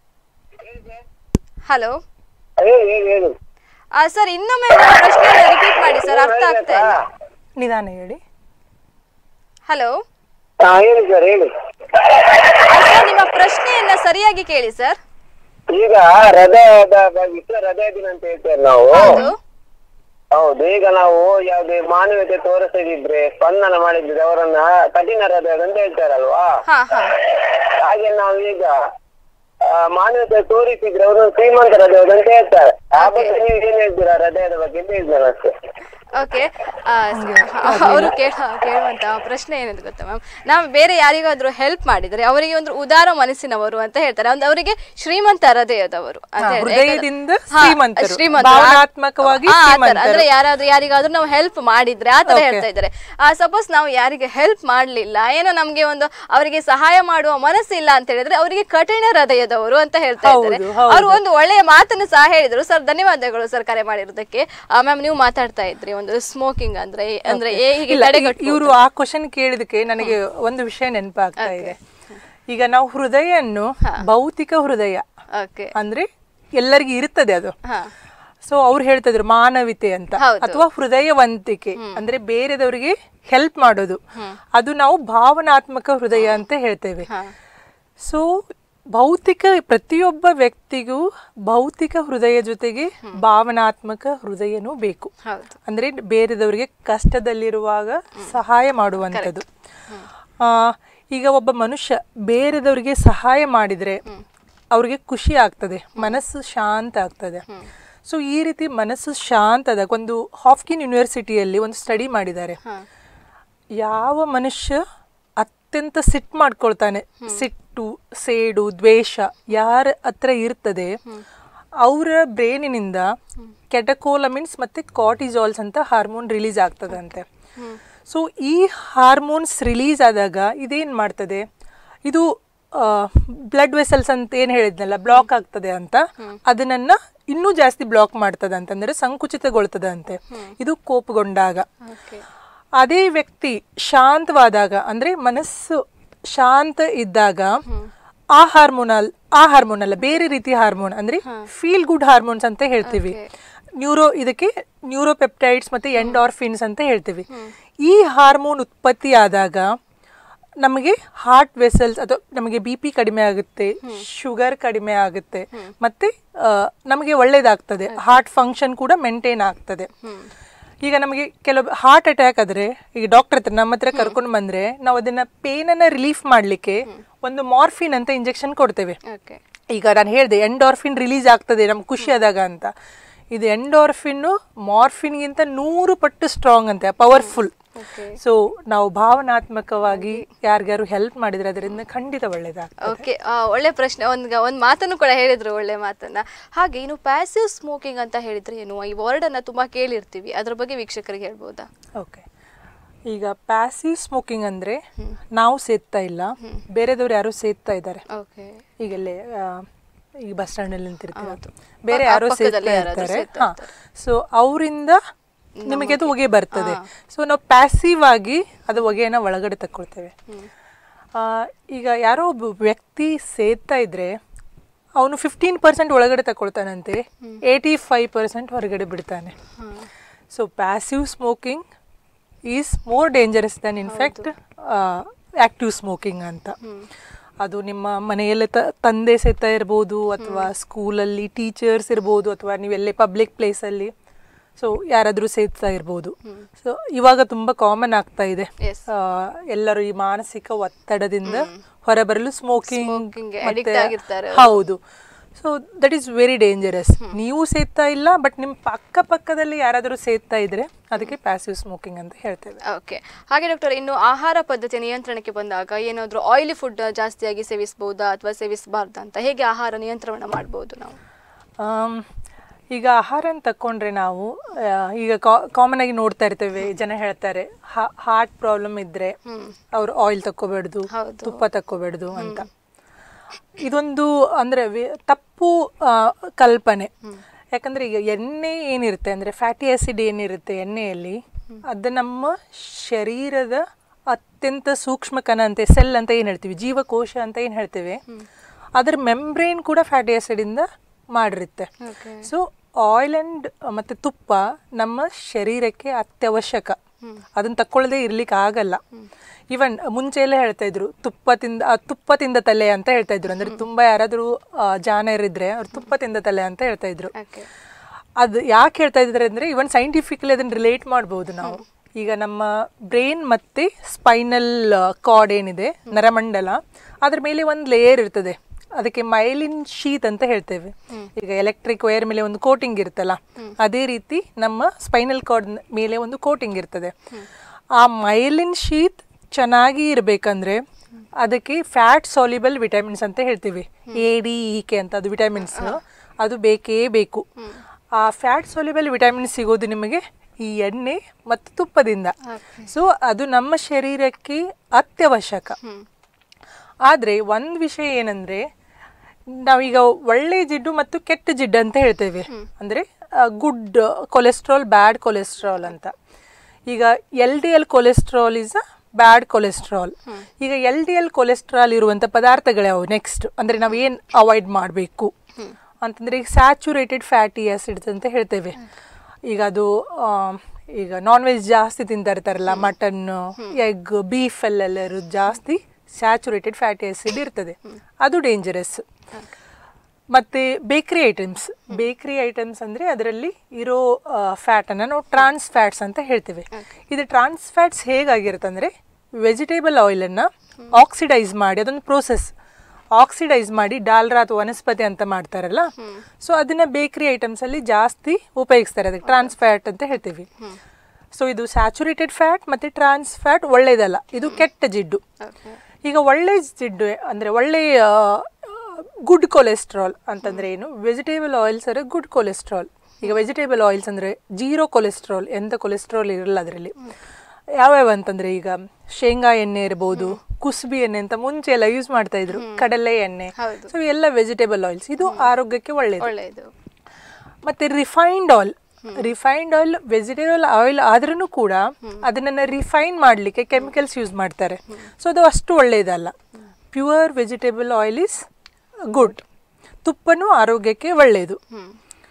ಹಲೋ ಹೇಳಿ ಹೇಳಿ ಹೇಳಿ ಸರ್ ಇನ್ನೊಮ್ಮೆ ನಿಮ್ಮ ಪ್ರಶ್ನೆ ರಿಪೀಟ್ ಮಾಡಿ ಸರ್ ಅರ್ಥ ಆಗ್ತಾ ಇಲ್ಲ ನಿಧಾನ ಹೇಳಿ ಹಲೋ ಹಾ ಹೇಳಿ ಸರ್ ಹೇಳಿ ಸರ್ ನಿಮ್ಮ ಪ್ರಶ್ನೆಯನ್ನ ಸರಿಯಾಗಿ ಕೇಳಿ ಸರ್ ಈಗ ಹೃದಯದ ಬ- ವಿಶ್ವ ಹೃದಯ ದಿನ ಅಂತ ಹೇಳ್ತೇವೆ ನಾವು ಹೌದು ಹೌದು ಈಗ ನಾವು ಯಾವುದೇ ಮಾನವೀಯತೆ ತೋರಿಸದಿದ್ರೆ ಸ್ಪಂದನ ಮಾಡಿದ್ರೆ ಅವರನ್ನ ಕಠಿಣ ಹೃದಯ ಅಂತ ಹೇಳ್ತಾರಲ್ವಾ ಹಾ ಹಾ ಹಾಗೆ ನಾವು ಈಗ ಆ, ಮಾನವೀಯತೆ ತೋರಿಸಿದ್ರೆ ಅವರು ಶ್ರೀಮಂತ ಹೃದಯ ಅಂತ ಹೇಳ್ತಾರೆ ಆ ಬಗ್ಗೆ ನೀವು ಏನ್ ಹೇಳ್ತೀರಾ ಹೃದಯದ ಬಗ್ಗೆ ಅಂತ ಹೇಳ್ತಾರೆ ಅಷ್ಟೇ ಓಕೆ ಅವರು ಕೇಳ ಕೇಳುವಂತ ಪ್ರಶ್ನೆ ಏನಿದೆ ಗೊತ್ತಾ ಮ್ಯಾಮ್ ನಾವು ಬೇರೆ ಯಾರಿಗಾದ್ರೂ ಹೆಲ್ಪ್ ಮಾಡಿದ್ರೆ ಅವರಿಗೆ ಒಂದು ಉದಾರ ಮನಸ್ಸಿನವರು ಅಂತ ಹೇಳ್ತಾರೆ ಒಂದು ಅವರಿಗೆ ಶ್ರೀಮಂತ ಹೃದಯದವರು ಅಂತ ಹಾ, ಹೇಳ್ತಾರೆ. ಹೃದಯದಿಂದ ಹಾ, ಶ್ರೀಮಂತರು. ಶ್ರೀಮಂತರು. ಆ- ಭಾವನಾತ್ಮಕವಾಗಿ ಆ, ಆ ಥರ. ಶ್ರೀಮಂತರು. ಅಂದ್ರೆ ಯಾರಾದ್ರೂ ಯಾರಿಗಾದ್ರೂ ನಾವು ಹೆಲ್ಪ್ ಮಾಡಿದ್ರೆ ಆ ತರ Okay. ಹೇಳ್ತಾ ಇದ್ದಾರೆ ಸಪೋಸ್ ನಾವು ಯಾರಿಗೆ ಹೆಲ್ಪ್ ಮಾಡ್ಲಿಲ್ಲ ಏನೋ ನಮ್ಗೆ ಒಂದು ಅವರಿಗೆ ಸಹಾಯ ಮಾಡುವ ಮನಸ್ಸಿಲ್ಲ ಅಂತ ಹೇಳಿದ್ರೆ ಅವರಿಗೆ ಕಠಿಣ ಹೃದಯದವರು ಅಂತ ಹೇಳ್ತಾ ಇದ್ದಾರೆ ಹೌದು, ಹೌದು. ಅವರು ಒಂದು ಒಳ್ಳೆಯ ಮಾತನ್ನು ಸಹ ಹೇಳಿದ್ರು ಸರ್ ಧನ್ಯವಾದಗಳು ಸರ್ ಕರೆ ಮಾಡಿರೋದಕ್ಕೆ ಮ್ಯಾಮ್ ನೀವು ಮಾತಾಡ್ತಾ ಇದ್ರಿ ಒಂದು ಸ್ಮೋಕಿಂಗ್ ಅಂದ್ರೆ ಅಂದ್ರೆ ಏ- ಹೀಗೆ ಇಲ್ಲ ತಡೆಗಟ್ಟುವುದು. ಇವರು ಆ ಕ್ವಶನ್ ಕೇಳಿದಕ್ಕೆ ನನಗೆ ಒಂದು ವಿಷಯ ನೆನಪಾಗ್ತಾ ಇದೆ ಈಗ ನಾವು ಹೃದಯನ್ನು ಭೌತಿಕ ಹೃದಯ ಓಕೆ ಅಂದ್ರೆ ಎಲ್ಲರಿಗೂ ಇರ್ತದೆ ಅದು ಹಾ ಸೊ ಅವ್ರು ಹೇಳ್ತಾ ಇದ್ರು ಮಾನವೀಯತೆ ಅಂತ ಹೌದು. ಅಥವಾ ಹೃದಯವಂತಿಕೆ ಅಂದ್ರೆ ಬೇರೆದವರಿಗೆ ಹೆಲ್ಪ್ ಮಾಡೋದು ಅದು ನಾವು ಭಾವನಾತ್ಮಕ ಹೃದಯ ಅಂತ ಹೇಳ್ತೇವೆ ಹಾ ಸೊ ಭೌತಿಕ ಪ್ರತಿಯೊಬ್ಬ ವ್ಯಕ್ತಿಗೂ ಭೌತಿಕ ಹೃದಯ ಜೊತೆಗೆ ಭಾವನಾತ್ಮಕ ಹೃದಯನೂ ಬೇಕು ಹೌದು ಅಂದ್ರೆ ಬೇರೆದವರಿಗೆ ಕಷ್ಟದಲ್ಲಿರುವಾಗ ಸಹಾಯ ಮಾಡುವಂಥದ್ದು ಆ, ಈಗ ಒಬ್ಬ ಮನುಷ್ಯ ಬೇರೆದವರಿಗೆ ಸಹಾಯ ಮಾಡಿದ್ರೆ ಅವ್ರಿಗೆ ಖುಷಿ ಆಗ್ತದೆ ಮನಸ್ಸು ಶಾಂತ ಆಗ್ತದೆ ಸೊ ಈ ರೀತಿ ಮನಸ್ಸು ಶಾಂತ ಆದಾಗ ಒಂದು ಹಾಫ್ಕಿನ್ ಯೂನಿವರ್ಸಿಟಿಯಲ್ಲಿ ಒಂದು ಸ್ಟಡಿ ಮಾಡಿದ್ದಾರೆ ಹಾ ಯಾವ ಮನುಷ್ಯ ಅತ್ಯಂತ ಸಿಟ್ಟು ಮಾಡ್ಕೊಳ್ತಾನೆ ಸಿಟ್ಟು ಸೇಡು ದ್ವೇಷ ಯಾರ ಹತ್ರ ಇರ್ತದೆ ಅವರ ಬ್ರೈನಿನಿಂದ ಕೆಟಕೋಲಮಿನ್ಸ್ ಮತ್ತೆ ಕಾರ್ಟಿಜಾಲ್ಸ್ ಅಂತ ಹಾರ್ಮೋನ್ ರಿಲೀಸ್ ಆಗ್ತದಂತೆ ಸೊ ಈ ಹಾರ್ಮೋನ್ಸ್ ರಿಲೀಸ್ ಆದಾಗ ಇದೇನ್ ಮಾಡ್ತದೆ ಇದು ಬ್ಲಡ್ ವೆಸಲ್ಸ್ ಅಂತ ಏನು ಹೇಳಿದ್ನಲ್ಲ ಬ್ಲಾಕ್ ಆಗ್ತದೆ ಅಂತ ಅದನ್ನ ಇನ್ನೂ ಜಾಸ್ತಿ ಬ್ಲಾಕ್ ಮಾಡ್ತದೆ ಅಂತಂದ್ರೆ ಸಂಕುಚಿತಗೊಳ್ತದೆ ಅಂತೆ ಇದು ಕೋಪಗೊಂಡಾಗ ಓಕೆ ಅದೇ ವ್ಯಕ್ತಿ ಶಾಂತವಾದಾಗ ಅಂದ್ರೆ ಮನಸ್ಸು ಶಾಂತ ಇದ್ದಾಗ ಆ ಹಾರ್ಮೋನಲ್ ಆ ಹಾರ್ಮೋನ್ ಅಲ್ಲ ಬೇರೆ ರೀತಿಯ ಹಾರ್ಮೋನ್ ಅಂದ್ರೆ ಫೀಲ್ ಗುಡ್ ಹಾರ್ಮೋನ್ಸ್ ಅಂತ ಹೇಳ್ತೀವಿ ನ್ಯೂರೋ ಇದಕ್ಕೆ ನ್ಯೂರೋಪೆಪ್ಟೈಡ್ಸ್ ಮತ್ತೆ ಎಂಡಾರ್ಫಿನ್ಸ್ ಅಂತ ಹೇಳ್ತೀವಿ ಈ ಹಾರ್ಮೋನ್ ಉತ್ಪತ್ತಿ ಆದಾಗ ನಮಗೆ ಹಾರ್ಟ್ ವೆಸಲ್ಸ್ ಅಥವಾ ನಮಗೆ ಬಿ ಪಿ ಕಡಿಮೆ ಆಗುತ್ತೆ ಶುಗರ್ ಕಡಿಮೆ ಆಗುತ್ತೆ ಮತ್ತೆ ಆ, ನಮಗೆ ಒಳ್ಳೇದಾಗ್ತದೆ ಹಾರ್ಟ್ ಫಂಕ್ಷನ್ ಕೂಡ ಮೇಂಟೈನ್ ಆಗ್ತದೆ ಈಗ ನಮಗೆ ಕೆಲವು ಹಾರ್ಟ್ ಅಟ್ಯಾಕ್ ಆದ್ರೆ ಈಗ ಡಾಕ್ಟರ್ ಹತ್ರ ನಮ್ಮ ಹತ್ರ ಕರ್ಕೊಂಡು ಬಂದ್ರೆ ನಾವು ಅದನ್ನ ಪೇನ್ ಅನ್ನ ರಿಲೀಫ್ ಮಾಡ್ಲಿಕ್ಕೆ ಒಂದು ಮಾರ್ಫಿನ್ ಅಂತ ಇಂಜೆಕ್ಷನ್ ಕೊಡ್ತೇವೆ ಓಕೆ ಈಗ ನಾನು ಹೇಳಿದೆ ಎಂಡಾರ್ಫಿನ್ ರಿಲೀಸ್ ಆಗ್ತದೆ ನಮ್ಗೆ ಖುಷಿ ಆದಾಗ ಅಂತ ಇದು ಎಂಡಾರ್ಫಿನ್ ಮಾರ್ಫಿನ್ಗಿಂತ ನೂರು ಪಟ್ಟು ಸ್ಟ್ರಾಂಗ್ ಅಂತೆ ಪವರ್ಫುಲ್ ಓಕೆ ಸೊ ನಾವು ಭಾವನಾತ್ಮಕವಾಗಿ ಯಾರಿಗಾರು ಹೆಲ್ಪ್ ಮಾಡಿದ್ರೆ ಅದರಿಂದ ಖಂಡಿತ ಒಳ್ಳೇದಾಗ್ತದೆ ಓಕೆ ಒಳ್ಳೆ ಪ್ರಶ್ನೆ ಒಂದು ಒಂದು ಮಾತನ್ನು ಕೂಡ ಹೇಳಿದ್ರು ಒಳ್ಳೆ ಮಾತನ್ನ ಹಾಗೆ ಇನ್ನು ಪ್ಯಾಸಿವ್ ಸ್ಮೋಕಿಂಗ್ ಅಂತ ಹೇಳಿದ್ರೆ ಏನು ಈ ವರ್ಡ್ ಅನ್ನ ತುಂಬಾ ಕೇಳಿರ್ತೀವಿ ಅದ್ರ ಬಗ್ಗೆ ವೀಕ್ಷಕರಿಗೆ ಹೇಳ್ಬೋದಾ ಓಕೆ ಈಗ ಪ್ಯಾಸಿವ್ ಸ್ಮೋಕಿಂಗ್ ಅಂದ್ರೆ ನಾವು ಸೇದ್ತಾ ಇಲ್ಲ ಬೇರೆದವ್ರು ಯಾರು ಸೇದ್ತಾ ಇದ್ದಾರೆ ಓಕೆ ಈಗಲ್ಲೇ ಆ, ಈಗ ಬಸ್ ಸ್ಟ್ಯಾಂಡ್ ಅಲ್ಲಿ ನಿಂತಿರ್ತೀವಿ ಬೇರೆ ಯಾರೋ ಅಕ್ಕಪಕ್ಕದಲ್ಲಿ ಸೇರ್ತಾ ಯಾರಾದ್ರೂ ಇರ್ತಾರೆ ಸೇರ್ತಾ ಹಾ ಸೊ ಅವರಿಂದ ನಿಮಗೆ ಅದು ಹೊಗೆ ಬರ್ತದೆ ಸೊ ನಾವು ಪ್ಯಾಸಿವ್ ಆಗಿ ಅದು ಹೊಗೆಯನ್ನ ಒಳಗಡೆ ತಕ್ಕೊಳ್ತೇವೆ ಆ, ಈಗ ಯಾರೋ ಒಬ್ಬ ವ್ಯಕ್ತಿ ಸೇದ್ತಾ ಇದ್ರೆ ಅವನು ಫಿಫ್ಟೀನ್ ಪರ್ಸೆಂಟ್ ಒಳಗಡೆ ತಗೊಳ್ತಾನಂತೆ ಏಯ್ಟಿ ಫೈವ್ ಪರ್ಸೆಂಟ್ ಹೊರಗಡೆ ಬಿಡ್ತಾನೆ so passive smoking is more dangerous than in fact active smoking ಅಂತ ಅದು ನಿಮ್ಮ ಮನೆಯಲ್ಲೇ ತ ತಂದೆ ಸೇತಾ ಇರ್ಬೋದು ಅಥವಾ ಸ್ಕೂಲಲ್ಲಿ ಟೀಚರ್ಸ್ ಇರ್ಬೋದು ಅಥವಾ ನೀವೆಲ್ಲೇ ಪಬ್ಲಿಕ್ ಪ್ಲೇಸಲ್ಲಿ ಸೊ ಯಾರಾದರೂ ಸೇರ್ತಾ ಇರ್ಬೋದು ಸೊ ಇವಾಗ ತುಂಬ ಕಾಮನ್ ಆಗ್ತಾ ಇದೆ Yes. ಆ, ಎಲ್ಲರೂ ಈ ಮಾನಸಿಕ ಒತ್ತಡದಿಂದ ಹೊರಬರಲು ಸ್ಮೋಕಿಂಗ್ Smoking ಗೆ addict ಆಗಿರ್ತಾರೆ ಹೌದು so that is very dangerous ನೀವು ಸೇರ್ತಾ ಇಲ್ಲ ಬಟ್ ನಿಮ್ಮ ಪಕ್ಕ ಪಕ್ಕದಲ್ಲಿ ಯಾರಾದರೂ ಸೇರ್ತಾ ಇದ್ರೆ ಅದಕ್ಕೆ ಪ್ಯಾಸಿವ್ ಸ್ಮೋಕಿಂಗ್ ಅಂತ ಹೇಳ್ತೇವೆ ಓಕೆ ಹಾಗೆ ಡಾಕ್ಟರ್ ಇನ್ನು ಆಹಾರ ಪದ್ಧತಿ ನಿಯಂತ್ರಣಕ್ಕೆ ಬಂದಾಗ ಏನಾದರೂ ಆಯಿಲಿ ಫುಡ್ ಜಾಸ್ತಿಯಾಗಿ ಸೇವಿಸಬಹುದಾ ಅಥವಾ ಸೇವಿಸಬಾರ್ದಾ ಅಂತ ಹೇಗೆ ಆಹಾರ ನಿಯಂತ್ರಣ ಮಾಡ್ಬೋದು ನಾವು ಆಮ್, ಈಗ ಆಹಾರನ ತಕೊಂಡ್ರೆ ನಾವು ಆ, ಈಗ ಕಾಮನ್ ಆಗಿ ನೋಡ್ತಾ ಇರ್ತೇವೆ ಜನ ಹೇಳ್ತಾರೆ ಹಾರ್ಟ್ ಪ್ರಾಬ್ಲಮ್ ಇದ್ರೆ ಅವ್ರು ಆಯಿಲ್ ತಕ್ಕೋಬೇಡ್ದು ಹೌದು. ತುಪ್ಪ ತಕ್ಕೋಬೇಡ್ದು ಅಂತ ಇದೊಂದು ಅಂದ್ರೆ ವೆ- ತಪ್ಪು ಆ, ಕಲ್ಪನೆ ಯಾಕಂದ್ರೆ ಈಗ ಎಣ್ಣೆ ಏನಿರುತ್ತೆ ಅಂದ್ರೆ ಫ್ಯಾಟಿ ಆಸಿಡ್ ಏನಿರುತ್ತೆ ಎಣ್ಣೆಯಲ್ಲಿ ಅದು ನಮ್ಮ ಶರೀರದ ಅತ್ಯಂತ ಸೂಕ್ಷ್ಮ ಕಣ ಅಂತ ಸೆಲ್ ಅಂತ ಏನು ಹೇಳ್ತೀವಿ ಜೀವಕೋಶ ಅಂತ ಏನು ಹೇಳ್ತೇವೆ ಅದರ ಮೆಂಬ್ರೇನ್ ಕೂಡ ಫ್ಯಾಟಿ ಆಸಿಡ್ ಇಂದ ಮಾಡಿರುತ್ತೆ Okay. ಸೊ ಆಯಿಲ್ ಅಂಡ್ ಮತ್ತೆ ತುಪ್ಪ ನಮ್ಮ ಶರೀರಕ್ಕೆ ಅತ್ಯವಶ್ಯಕ ಅದನ್ನ ತಕ್ಕೊಳ್ಳದೆ ಇರ್ಲಿಕ್ಕೆ ಆಗಲ್ಲ ಇವನ್ ಮುಂಚೆ ಎಲ್ಲ ಹೇಳ್ತಾ ಇದ್ರು ತುಪ್ಪ ತಿಂದ ಆ, ತುಪ್ಪ ತಿಂದ ತಲೆ ಅಂತ ಹೇಳ್ತಾ ಇದ್ರು ಅಂದ್ರೆ ತುಂಬಾ ಯಾರಾದ್ರೂ ಆ, ಜಾಣರಿದ್ರೆ ಅವ್ರು ತುಪ್ಪ ತಿಂದ ತಲೆ ಅಂತ ಹೇಳ್ತಾ ಇದ್ರು ಓಕೆ ಅದು ಯಾಕೆ ಹೇಳ್ತಾ ಇದ್ದಾರೆ ಅಂದ್ರೆ ಇವನ್ ಸೈಂಟಿಫಿಕಲಿ ಅದನ್ನ ರಿಲೇಟ್ ಮಾಡ್ಬೋದು ನಾವು ಈಗ ನಮ್ಮ ಬ್ರೈನ್ ಮತ್ತೆ ಸ್ಪೈನಲ್ ಕಾರ್ಡ್ ಏನಿದೆ ನರಮಂಡಲ ಅದ್ರ ಮೇಲೆ ಒಂದು ಲೇಯರ್ ಇರ್ತದೆ ಅದಕ್ಕೆ ಮೈಲಿನ್ ಶೀತ್ ಅಂತ ಹೇಳ್ತೇವೆ ಈಗ ಎಲೆಕ್ಟ್ರಿಕ್ ವೈರ್ ಮೇಲೆ ಒಂದು ಕೋಟಿಂಗ್ ಇರುತ್ತಲ್ಲ ಅದೇ ರೀತಿ ನಮ್ಮ ಸ್ಪೈನಲ್ ಕಾರ್ಡ್ ಮೇಲೆ ಒಂದು ಕೋಟಿಂಗ್ ಇರ್ತದೆ ಆ ಮೈಲಿನ್ ಶೀತ್ ಚೆನ್ನಾಗಿ ಇರಬೇಕಂದ್ರೆ ಅದಕ್ಕೆ ಫ್ಯಾಟ್ ಸಾಲ್ಯುಬಲ್ ವಿಟಮಿನ್ಸ್ ಅಂತ ಹೇಳ್ತೀವಿ ಎ ಡಿ ಇ ಕೆ ಅಂತ ಅದು ವಿಟಮಿನ್ಸ್ ಅದು ಬೇಕೇ ಬೇಕು ಆ ಫ್ಯಾಟ್ ಸಾಲ್ಯುಬಲ್ ವಿಟಮಿನ್ ಸಿಗೋದು ನಿಮಗೆ ಈ ಎಣ್ಣೆ ಮತ್ತು ತುಪ್ಪದಿಂದ ಸೊ ಅದು ನಮ್ಮ ಶರೀರಕ್ಕೆ ಅತ್ಯವಶ್ಯಕ ಆದರೆ ಒಂದು ವಿಷಯ ಏನಂದ್ರೆ ನಾವೀಗ ಒಳ್ಳೆ ಜಿಡ್ಡು ಮತ್ತು ಕೆಟ್ಟ ಜಿಡ್ಡು ಅಂತ ಹೇಳ್ತೇವೆ ಅಂದ್ರೆ ಗುಡ್ ಕೊಲೆಸ್ಟ್ರಾಲ್ ಬ್ಯಾಡ್ ಕೊಲೆಸ್ಟ್ರಾಲ್ ಅಂತ ಈಗ L D L cholesterol is a bad cholesterol ಈಗ ಎಲ್ ಡಿ ಎಲ್ ಕೊಲೆಸ್ಟ್ರಾಲ್ ಇರುವಂಥ ಪದಾರ್ಥಗಳ್ಯಾವು ನೆಕ್ಸ್ಟ್ ಅಂದ್ರೆ ನಾವು ಏನು ಅವಾಯ್ಡ್ ಮಾಡಬೇಕು ಅಂತಂದ್ರೆ ಈಗ ಸ್ಯಾಚುರೇಟೆಡ್ ಫ್ಯಾಟಿ ಆಸಿಡ್ಸ್ ಅಂತ ಹೇಳ್ತೇವೆ ಈಗ ಅದು ಆ, ಈಗ ನಾನ್ ವೆಜ್ ಜಾಸ್ತಿ ತಿಂತಾ ಇರ್ತಾರಲ್ಲ ಮಟನ್ ಎಗ್ ಬೀಫ್ ಅಲ್ಲೆಲ್ಲ ಇರೋದು ಜಾಸ್ತಿ ಸ್ಯಾಚುರೇಟೆಡ್ ಫ್ಯಾಟಿ ಆಸಿಡ್ ಇರ್ತದೆ ಅದು ಡೇಂಜರಸ್ ಮತ್ತೆ ಬೇಕರಿ ಐಟಮ್ಸ್ ಬೇಕರಿ ಐಟಮ್ಸ್ ಅಂದ್ರೆ ಅದರಲ್ಲಿ ಇರೋ ಫ್ಯಾಟ್ ಅನ್ನ ನಾವು ಟ್ರಾನ್ಸ್ ಫ್ಯಾಟ್ಸ್ ಅಂತ ಹೇಳ್ತೇವೆ ಇದು ಟ್ರಾನ್ಸ್ ಫ್ಯಾಟ್ಸ್ ಹೇಗಾಗಿರುತ್ತೆ ಅಂದ್ರೆ ವೆಜಿಟೇಬಲ್ ಆಯಿಲ್ ಅನ್ನ ಆಕ್ಸಿಡೈಸ್ ಮಾಡಿ ಅದೊಂದು ಪ್ರೋಸೆಸ್ ಆಕ್ಸಿಡೈಸ್ ಮಾಡಿ ಡಾಲ್ರಾ ಅಥವಾ ವನಸ್ಪತಿ ಅಂತ ಮಾಡ್ತಾರಲ್ಲ ಸೊ ಅದನ್ನ ಬೇಕರಿ ಐಟಮ್ಸ್ ಅಲ್ಲಿ ಜಾಸ್ತಿ ಉಪಯೋಗಿಸ್ತಾರೆ ಅದಕ್ಕೆ ಟ್ರಾನ್ಸ್ ಫ್ಯಾಟ್ ಅಂತ ಹೇಳ್ತೀವಿ ಸೊ ಇದು ಸ್ಯಾಚುರೇಟೆಡ್ ಫ್ಯಾಟ್ ಮತ್ತೆ ಟ್ರಾನ್ಸ್ ಫ್ಯಾಟ್ ಒಳ್ಳೇದಲ್ಲ ಇದು ಕೆಟ್ಟ ಜಿಡ್ಡು ಓಕೆ ಈಗ ಒಳ್ಳೆ ಜಿಡ್ಡು ಅಂದ್ರೆ ಒಳ್ಳೆ ಗುಡ್ ಕೊಲೆಸ್ಟ್ರಾಲ್ ಅಂತಂದ್ರೆ ಏನು ವೆಜಿಟೇಬಲ್ ಆಯಿಲ್ಸ್ ಅಂದ್ರೆ ಗುಡ್ ಕೊಲೆಸ್ಟ್ರಾಲ್ ಈಗ ವೆಜಿಟೇಬಲ್ ಆಯಿಲ್ಸ್ ಅಂದ್ರೆ ಜೀರೋ ಕೊಲೆಸ್ಟ್ರಾಲ್ ಎಂತ ಕೊಲೆಸ್ಟ್ರಾಲ್ ಇರಲ್ಲ ಅದರಲ್ಲಿ ಯಾವ್ಯಾವ ಅಂತಂದ್ರೆ ಈಗ ಶೇಂಗಾ ಎಣ್ಣೆ ಇರ್ಬೋದು ಕುಸ್ಬಿ ಎಣ್ಣೆ ಅಂತ ಮುಂಚೆ ಎಲ್ಲ ಯೂಸ್ ಮಾಡ್ತಾ ಇದ್ರು ಕಡಲೆ ಎಣ್ಣೆ ಹೌದು. ಸೊ ಎಲ್ಲ ವೆಜಿಟೇಬಲ್ ಆಯಿಲ್ಸ್ ಇದು ಆರೋಗ್ಯಕ್ಕೆ ಒಳ್ಳೆಯದು ಒಳ್ಳೆಯದು ಮತ್ತೆ refined oil refined oil vegetable oil ಆದ್ರೂ ಕೂಡ ಅದನ್ನ ರಿಫೈನ್ ಮಾಡಲಿಕ್ಕೆ ಕೆಮಿಕಲ್ಸ್ ಯೂಸ್ ಮಾಡ್ತಾರೆ ಸೊ ಅದು ಅಷ್ಟು ಒಳ್ಳೆಯದಲ್ಲ pure vegetable oil is good ತುಪ್ಪನೂ ಆರೋಗ್ಯಕ್ಕೆ ಒಳ್ಳೆಯದು ಹ್ಮ್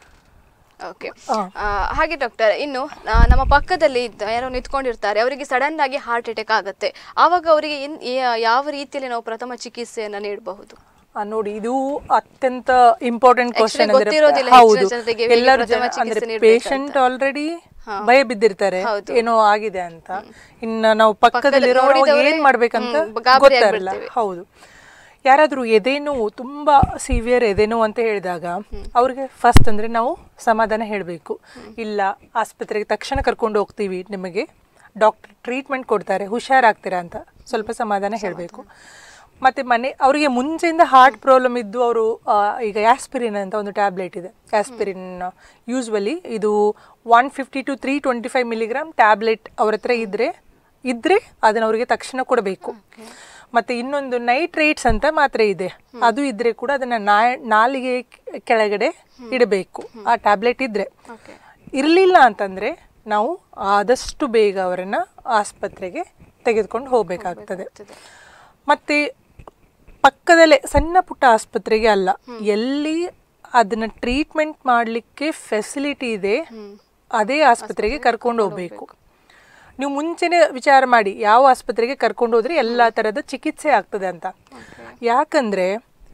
ಓಕೆ ಆ. ಹಾಗೆ ಡಾಕ್ಟರ್ ಇನ್ನು ಆ, ನಮ್ಮ ಪಕ್ಕದಲ್ಲಿ ಇದ್ದ ಯಾರೋ ನಿಂತ್ಕೊಂಡಿರ್ತಾರೆ ಅವರಿಗೆ ಸಡನ್ ಆಗಿ ಹಾರ್ಟ್ ಅಟ್ಯಾಕ್ ಆಗುತ್ತೆ ಆವಾಗ ಅವರಿಗೆ ಇನ್ ಯಾ- ಯಾವ ರೀತಿಯಲ್ಲಿ ನಾವು ಪ್ರಥಮ ಚಿಕಿತ್ಸೆಯನ್ನ ನೀಡಬಹುದು ಆ, ನೋಡಿ ಇದು ಅತ್ಯಂತ ಇಂಪಾರ್ಟೆಂಟ್ Actually ಕ್ವಶನ್ ಗೊತ್ತಿರೋದಿಲ್ಲ ಹೌದು ಹೆಚ್ಚಿನ ಜನರಿಗೆ ಹೇಗೆ ಎಲ್ಲರೂ ಪ್ರಥಮ ಜನ ಚಿಕಿತ್ಸೆ ಅಂದ್ರೆ ನೀಡ್ಬೇಕಂತ. ಪೇಷಂಟ್ ಆಲ್ರೆಡಿ ಭಯ ಬಿದ್ದಿರ್ತಾರೆ ಹೌದು. ಏನೋ ಆಗಿದೆ ಅಂತ ಇನ್ನ ನಾವು ಪಕ್ಕದಲ್ಲಿ ಪಕ್ಕದಲ್ಲಿ ನೋಡಿದವರೇ, ಏನ್ ಮಾಡ್ಬೇಕಂತ ಹ್ಮ್, ಗಾಬರಿ ಗೊತ್ತಾರಲ್ಲ ಆಗ್ಬಿಡ್ತೇವೆ. ಹೌದು ಯಾರಾದ್ರೂ ಎದೆನೋ ತುಂಬಾ ಸಿವಿಯರ್ ಎದೆನೋ ಅಂತ ಹೇಳಿದಾಗ ಅವ್ರಿಗೆ ಫಸ್ಟ್ ಅಂದ್ರೆ ನಾವು ಸಮಾಧಾನ ಹೇಳಬೇಕು ಇಲ್ಲ ಆಸ್ಪತ್ರೆಗೆ ತಕ್ಷಣ ಕರ್ಕೊಂಡು ಹೋಗ್ತೀವಿ ನಿಮಗೆ ಡಾಕ್ಟರ್ ಟ್ರೀಟ್ಮೆಂಟ್ ಕೊಡ್ತಾರೆ ಹುಷಾರಾಗ್ತೀರಾ ಅಂತ ಸ್ವಲ್ಪ ಸಮಾಧಾನ ಹೇಳಬೇಕು ಮತ್ತೆ ಮನೆ ಅವರಿಗೆ ಮುಂಚೆಯಿಂದ ಹಾರ್ಟ್ ಪ್ರಾಬ್ಲಮ್ ಇದ್ದು ಅವರು ಈಗ ಆಸ್ಪಿರಿನ್ ಅಂತ ಒಂದು ಟ್ಯಾಬ್ಲೆಟ್ ಇದೆ ಆಸ್ಪಿರಿನ್ ಯೂಸ್ವಲಿ ಇದು one fifty to three twenty five milligram tablet ಅವ್ರ ಹತ್ರ ಇದ್ರೆ ಇದ್ರೆ ಅದನ್ನ ಅವರಿಗೆ ತಕ್ಷಣ ಕೊಡಬೇಕು ಮತ್ತೆ ಇನ್ನೊಂದು ನೈಟ್ರೇಟ್ಸ್ ಅಂತ ಮಾತ್ರೆ ಇದೆ ಅದು ಇದ್ರೆ ಕೂಡ ಅದನ್ನ ನಾ- ನಾಲಿಗೆ ಕೆಳಗಡೆ ಇಡಬೇಕು ಆ ಟ್ಯಾಬ್ಲೆಟ್ ಇದ್ರೆ ಓಕೆ ಇರಲಿಲ್ಲ ಅಂತಂದ್ರೆ ನಾವು ಆದಷ್ಟು ಬೇಗ ಅವರನ್ನ ಆಸ್ಪತ್ರೆಗೆ ತೆಗೆದುಕೊಂಡು ಹೋಗ್ಬೇಕಾಗ್ತದೆ ಮತ್ತೆ ಪಕ್ಕದಲ್ಲೇ ಸಣ್ಣ ಪುಟ್ಟ ಆಸ್ಪತ್ರೆಗೆ ಅಲ್ಲ ಎಲ್ಲಿ ಅದನ್ನ ಟ್ರೀಟ್ಮೆಂಟ್ ಮಾಡಲಿಕ್ಕೆ ಫೆಸಿಲಿಟಿ ಇದೆ ಅದೇ ಆಸ್ಪತ್ರೆಗೆ ಕರ್ಕೊಂಡು ಹೋಗ್ಬೇಕು ನೀವು ಮುಂಚೆನೆ ವಿಚಾರ ಮಾಡಿ ಯಾವ ಆಸ್ಪತ್ರೆಗೆ ಕರ್ಕೊಂಡು ಹೋದ್ರೆ ಎಲ್ಲಾ ತರದ ಚಿಕಿತ್ಸೆ ಆಗ್ತದೆ ಅಂತ ಯಾಕಂದ್ರೆ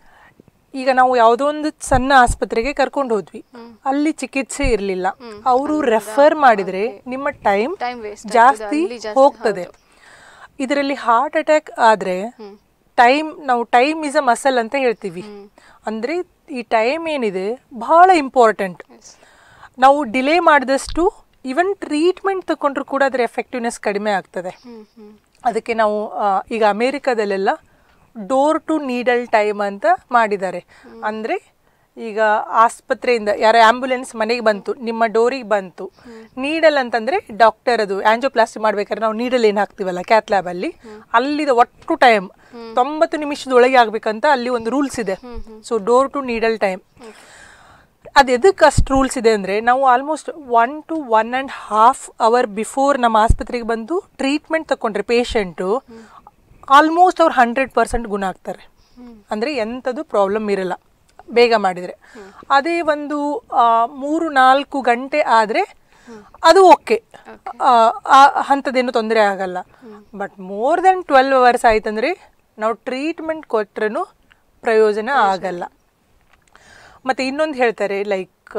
ಈಗ ನಾವು ಯಾವುದೋ ಒಂದು ಸಣ್ಣ ಆಸ್ಪತ್ರೆಗೆ ಕರ್ಕೊಂಡು ಹೋದ್ವಿ ಅಲ್ಲಿ ಚಿಕಿತ್ಸೆ ಇರಲಿಲ್ಲ ಅವರು ರೆಫರ್ ಮಾಡಿದ್ರೆ ನಿಮ್ಮ ಟೈಮ್ Time waste ಆಗ್ತದೆ, ಜಾಸ್ತಿ ಅಲ್ಲಿ ಜಾಸ್ತಿ ಹೋಗ್ತದೆ ಇದರಲ್ಲಿ ಹಾರ್ಟ್ ಅಟ್ಯಾಕ್ ಆದ್ರೆ ಟೈಮ್ ನಾವು ಟೈಮ್ ಇಸ್ ಅ ಮಸಲ್ ಅಂತ ಹೇಳ್ತೀವಿ ಅಂದ್ರೆ ಈ ಟೈಮ್ ಏನಿದೆ ಬಹಳ ಇಂಪಾರ್ಟೆಂಟ್ ನಾವು ಡಿಲೇ ಮಾಡಿದಷ್ಟು ಇವನ್ ಟ್ರೀಟ್ಮೆಂಟ್ ತಗೊಂಡ್ರು ಕೂಡ ಅದರ ಎಫೆಕ್ಟಿವ್ನೆಸ್ ಕಡಿಮೆ ಆಗ್ತದೆ ಹ್ಮ್ ಹ್ಮ್ ಅದಕ್ಕೆ ನಾವು ಆ, ಈಗ ಅಮೇರಿಕಾದಲ್ಲೆಲ್ಲ ಡೋರ್ ಟು ನೀಡಲ್ ಟೈಮ್ ಅಂತ ಮಾಡಿದ್ದಾರೆ ಅಂದ್ರೆ ಈಗ ಆಸ್ಪತ್ರೆಯಿಂದ ಯಾರ ಆಂಬ್ಯುಲೆನ್ಸ್ ಮನೆಗೆ ಬಂತು ನಿಮ್ಮ ಡೋರಿಗೆ ಬಂತು ನೀಡಲ್ ಅಂತಂದ್ರೆ ಡಾಕ್ಟರ್ ಅದು ಆಂಜೋಪ್ಲಾಸ್ಟಿ ಮಾಡ್ಬೇಕಾದ್ರೆ ನಾವು ನೀಡಲ್ ಏನ್ ಹಾಕ್ತಿವಲ್ಲ ಕ್ಯಾತ್ ಲ್ಯಾಬ್ ಅಲ್ಲಿ ಅಲ್ಲಿದ ಒಟ್ಟು ಟೈಮ್ ತೊಂಬತ್ತು ನಿಮಿಷದೊಳಗೆ ಆಗ್ಬೇಕಂತ ಅಲ್ಲಿ ಒಂದು ರೂಲ್ಸ್ ಇದೆ so door to needle time ಅದು ಎದಕ್ಕೆ ಅಷ್ಟು ರೂಲ್ಸ್ ಇದೆ ಅಂದರೆ ನಾವು almost one to one and half hour before ನಮ್ಮ ಆಸ್ಪತ್ರೆಗೆ ಬಂದು ಟ್ರೀಟ್ಮೆಂಟ್ ತಗೊಂಡ್ರೆ ಪೇಷಂಟು ಆಲ್ಮೋಸ್ಟ್ ಅವ್ರು ಹಂಡ್ರೆಡ್ ಪರ್ಸೆಂಟ್ ಗುಣ ಆಗ್ತಾರೆ ಅಂದರೆ ಎಂಥದ್ದು ಪ್ರಾಬ್ಲಮ್ ಇರಲ್ಲ ಬೇಗ ಮಾಡಿದರೆ ಅದೇ ಒಂದು ಆ, ಮೂರು ನಾಲ್ಕು ಗಂಟೆ ಆದರೆ ಅದು ಓಕೆ ಆ ಅಂಥದ್ದೇನು ತೊಂದರೆ ಆಗಲ್ಲ but more than twelve hours ಆಯ್ತಂದ್ರೆ ನಾವು ಟ್ರೀಟ್ಮೆಂಟ್ ಕೊಟ್ರೂ ಪ್ರಯೋಜನ ಆಗಲ್ಲ ಮತ್ತೆ ಇನ್ನೊಂದು ಹೇಳ್ತಾರೆ ಲೈಕ್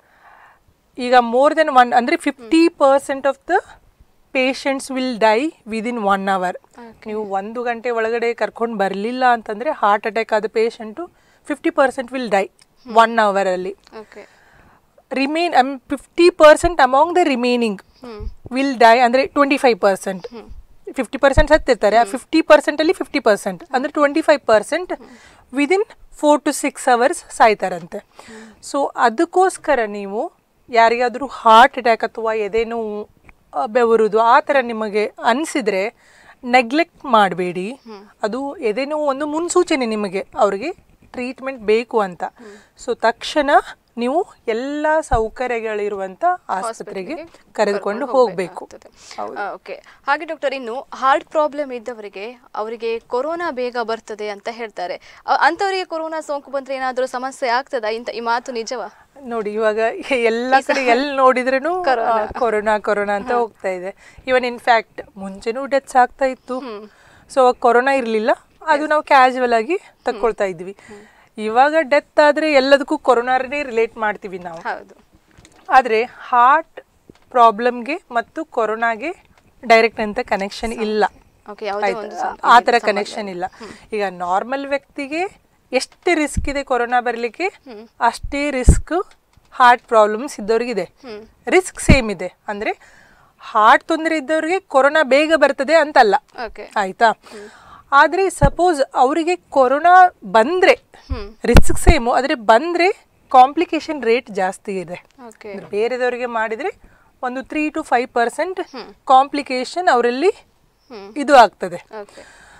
ಈಗ ಮೋರ್ ದೆನ್ ಒನ್ ಅಂದರೆ fifty percent of the patients will die within one hour ನೀವು ಒಂದು ಗಂಟೆ ಒಳಗಡೆ ಕರ್ಕೊಂಡು ಬರಲಿಲ್ಲ ಅಂತಂದರೆ ಹಾರ್ಟ್ ಅಟ್ಯಾಕ್ ಆದ patient fifty percent will die one ಅವರಲ್ಲಿ okay remain fifty percent among the remaining will die ಅಂದರೆ twenty five percent fifty percent ಸತ್ತಿರ್ತಾರೆ ಆ ಫಿಫ್ಟಿ ಪರ್ಸೆಂಟಲ್ಲಿ ಫಿಫ್ಟಿ ಪರ್ಸೆಂಟ್ ಅಂದರೆ twenty five percent within four to six hours ಸಾಯ್ತಾರಂತೆ so ಅದಕ್ಕೋಸ್ಕರ ನೀವು ಯಾರಿಗಾದರೂ ಹಾರ್ಟ್ ಅಟ್ಯಾಕ್ ಅಥವಾ ಎದೆನೋ ಬೆವರುದು ಆ ಥರ ನಿಮಗೆ ಅನಿಸಿದ್ರೆ ನೆಗ್ಲೆಕ್ಟ್ ಮಾಡಬೇಡಿ ಅದು ಎದೆನೋ ಒಂದು ಮುನ್ಸೂಚನೆ ನಿಮಗೆ ಅವ್ರಿಗೆ ಟ್ರೀಟ್ಮೆಂಟ್ ಬೇಕು ಅಂತ ಸೊ ತಕ್ಷಣ ನೀವು ಎಲ್ಲ ಸೌಕರ್ಯಗಳಿರುವಂತ ಆಸ್ಪತ್ರೆಗೆ ಕರೆದುಕೊಂಡು ಹೋಗಬೇಕು ಓಕೆ ಹಾಗೆ ಡಾಕ್ಟರ್ ಇನ್ನು ಹಾರ್ಟ್ ಪ್ರಾಬ್ಲಮ್ ಇದ್ದವರಿಗೆ ಅವರಿಗೆ ಕೊರೋನಾ ಬೇಗ ಬರ್ತದೆ ಅಂತ ಹೇಳ್ತಾರೆ ಅ- ಅಂಥವರಿಗೆ ಕೊರೋನಾ ಸೋಂಕು ಬಂದ್ರೆ ಏನಾದರೂ ಸಮಸ್ಯೆ ಆಗ್ತದಾ ಇಂತ ಈ ಮಾತು ನಿಜವಾ ನೋಡಿ ಇವಾಗ ಎಲ್ಲ ಕಡೆ ಎಲ್ಲಿ ನೋಡಿದ್ರೂ ಕೊರೋನಾ ಕೊರೋನಾ ಅಂತ ಹೋಗ್ತಾ ಇದೆ ಇವನ್ ಇನ್ಫ್ಯಾಕ್ಟ್ ಮುಂಚೆನೂ ಡೆತ್ಸ್ ಆಗ್ತಾ ಇತ್ತು ಸೊ ಅವಾಗ ಕೊರೋನಾ ಇರಲಿಲ್ಲ ಅದು ನಾವು ಕ್ಯಾಶುವಲ್ ಆಗಿ ತಕ್ಕೊಳ್ತಾ ಇದ್ವಿ ಇವಾಗ ಡೆತ್ ಆದ್ರೆ ಎಲ್ಲದಕ್ಕೂ ಕೊರೋನಾರೇ ರಿಲೇಟ್ ಮಾಡ್ತೀವಿ ನಾವು ಹೌದು ಆದರೆ ಹಾರ್ಟ್ ಪ್ರಾಬ್ಲಮ್ಗೆ ಮತ್ತು ಕೊರೋನಾಗೆ ಡೈರೆಕ್ಟ್ ಅಂತ ಕನೆಕ್ಷನ್ ಇಲ್ಲ ಓಕೆ ಯಾವುದೇ ಆಯ್ತಾ? ಒಂದು ಆ ಥರ ಕನೆಕ್ಷನ್ ಇಲ್ಲ ಈಗ ನಾರ್ಮಲ್ ವ್ಯಕ್ತಿಗೆ ಎಷ್ಟು ರಿಸ್ಕ್ ಇದೆ ಕೊರೋನಾ ಬರಲಿಕ್ಕೆ ಅಷ್ಟೇ ರಿಸ್ಕ್ ಹಾರ್ಟ್ ಪ್ರಾಬ್ಲಮ್ಸ್ ಇದ್ದವ್ರಿಗಿದೆ ರಿಸ್ಕ್ ಸೇಮ್ ಇದೆ ಅಂದ್ರೆ ಹಾರ್ಟ್ ತೊಂದರೆ ಇದ್ದವ್ರಿಗೆ ಕೊರೋನಾ ಬೇಗ ಬರ್ತದೆ ಅಂತಲ್ಲ ಓಕೆ ಆಯ್ತಾ ಆದ್ರೆ ಸಪೋಸ್ ಅವರಿಗೆ ಕೊರೋನಾ ಬಂದ್ರೆ ರಿಸ್ಕ್ ಸೇಮು ಆದ್ರೆ ಬಂದ್ರೆ ಕಾಂಪ್ಲಿಕೇಶನ್ ರೇಟ್ ಜಾಸ್ತಿ ಇದೆ ಓಕೆ ಅಂದ್ರೆ ಬೇರೆದವರಿಗೆ ಮಾಡಿದ್ರೆ ಒಂದು three to five percent complication ಅವರಲ್ಲಿ ಇದು ಆಗ್ತದೆ ಓಕೆ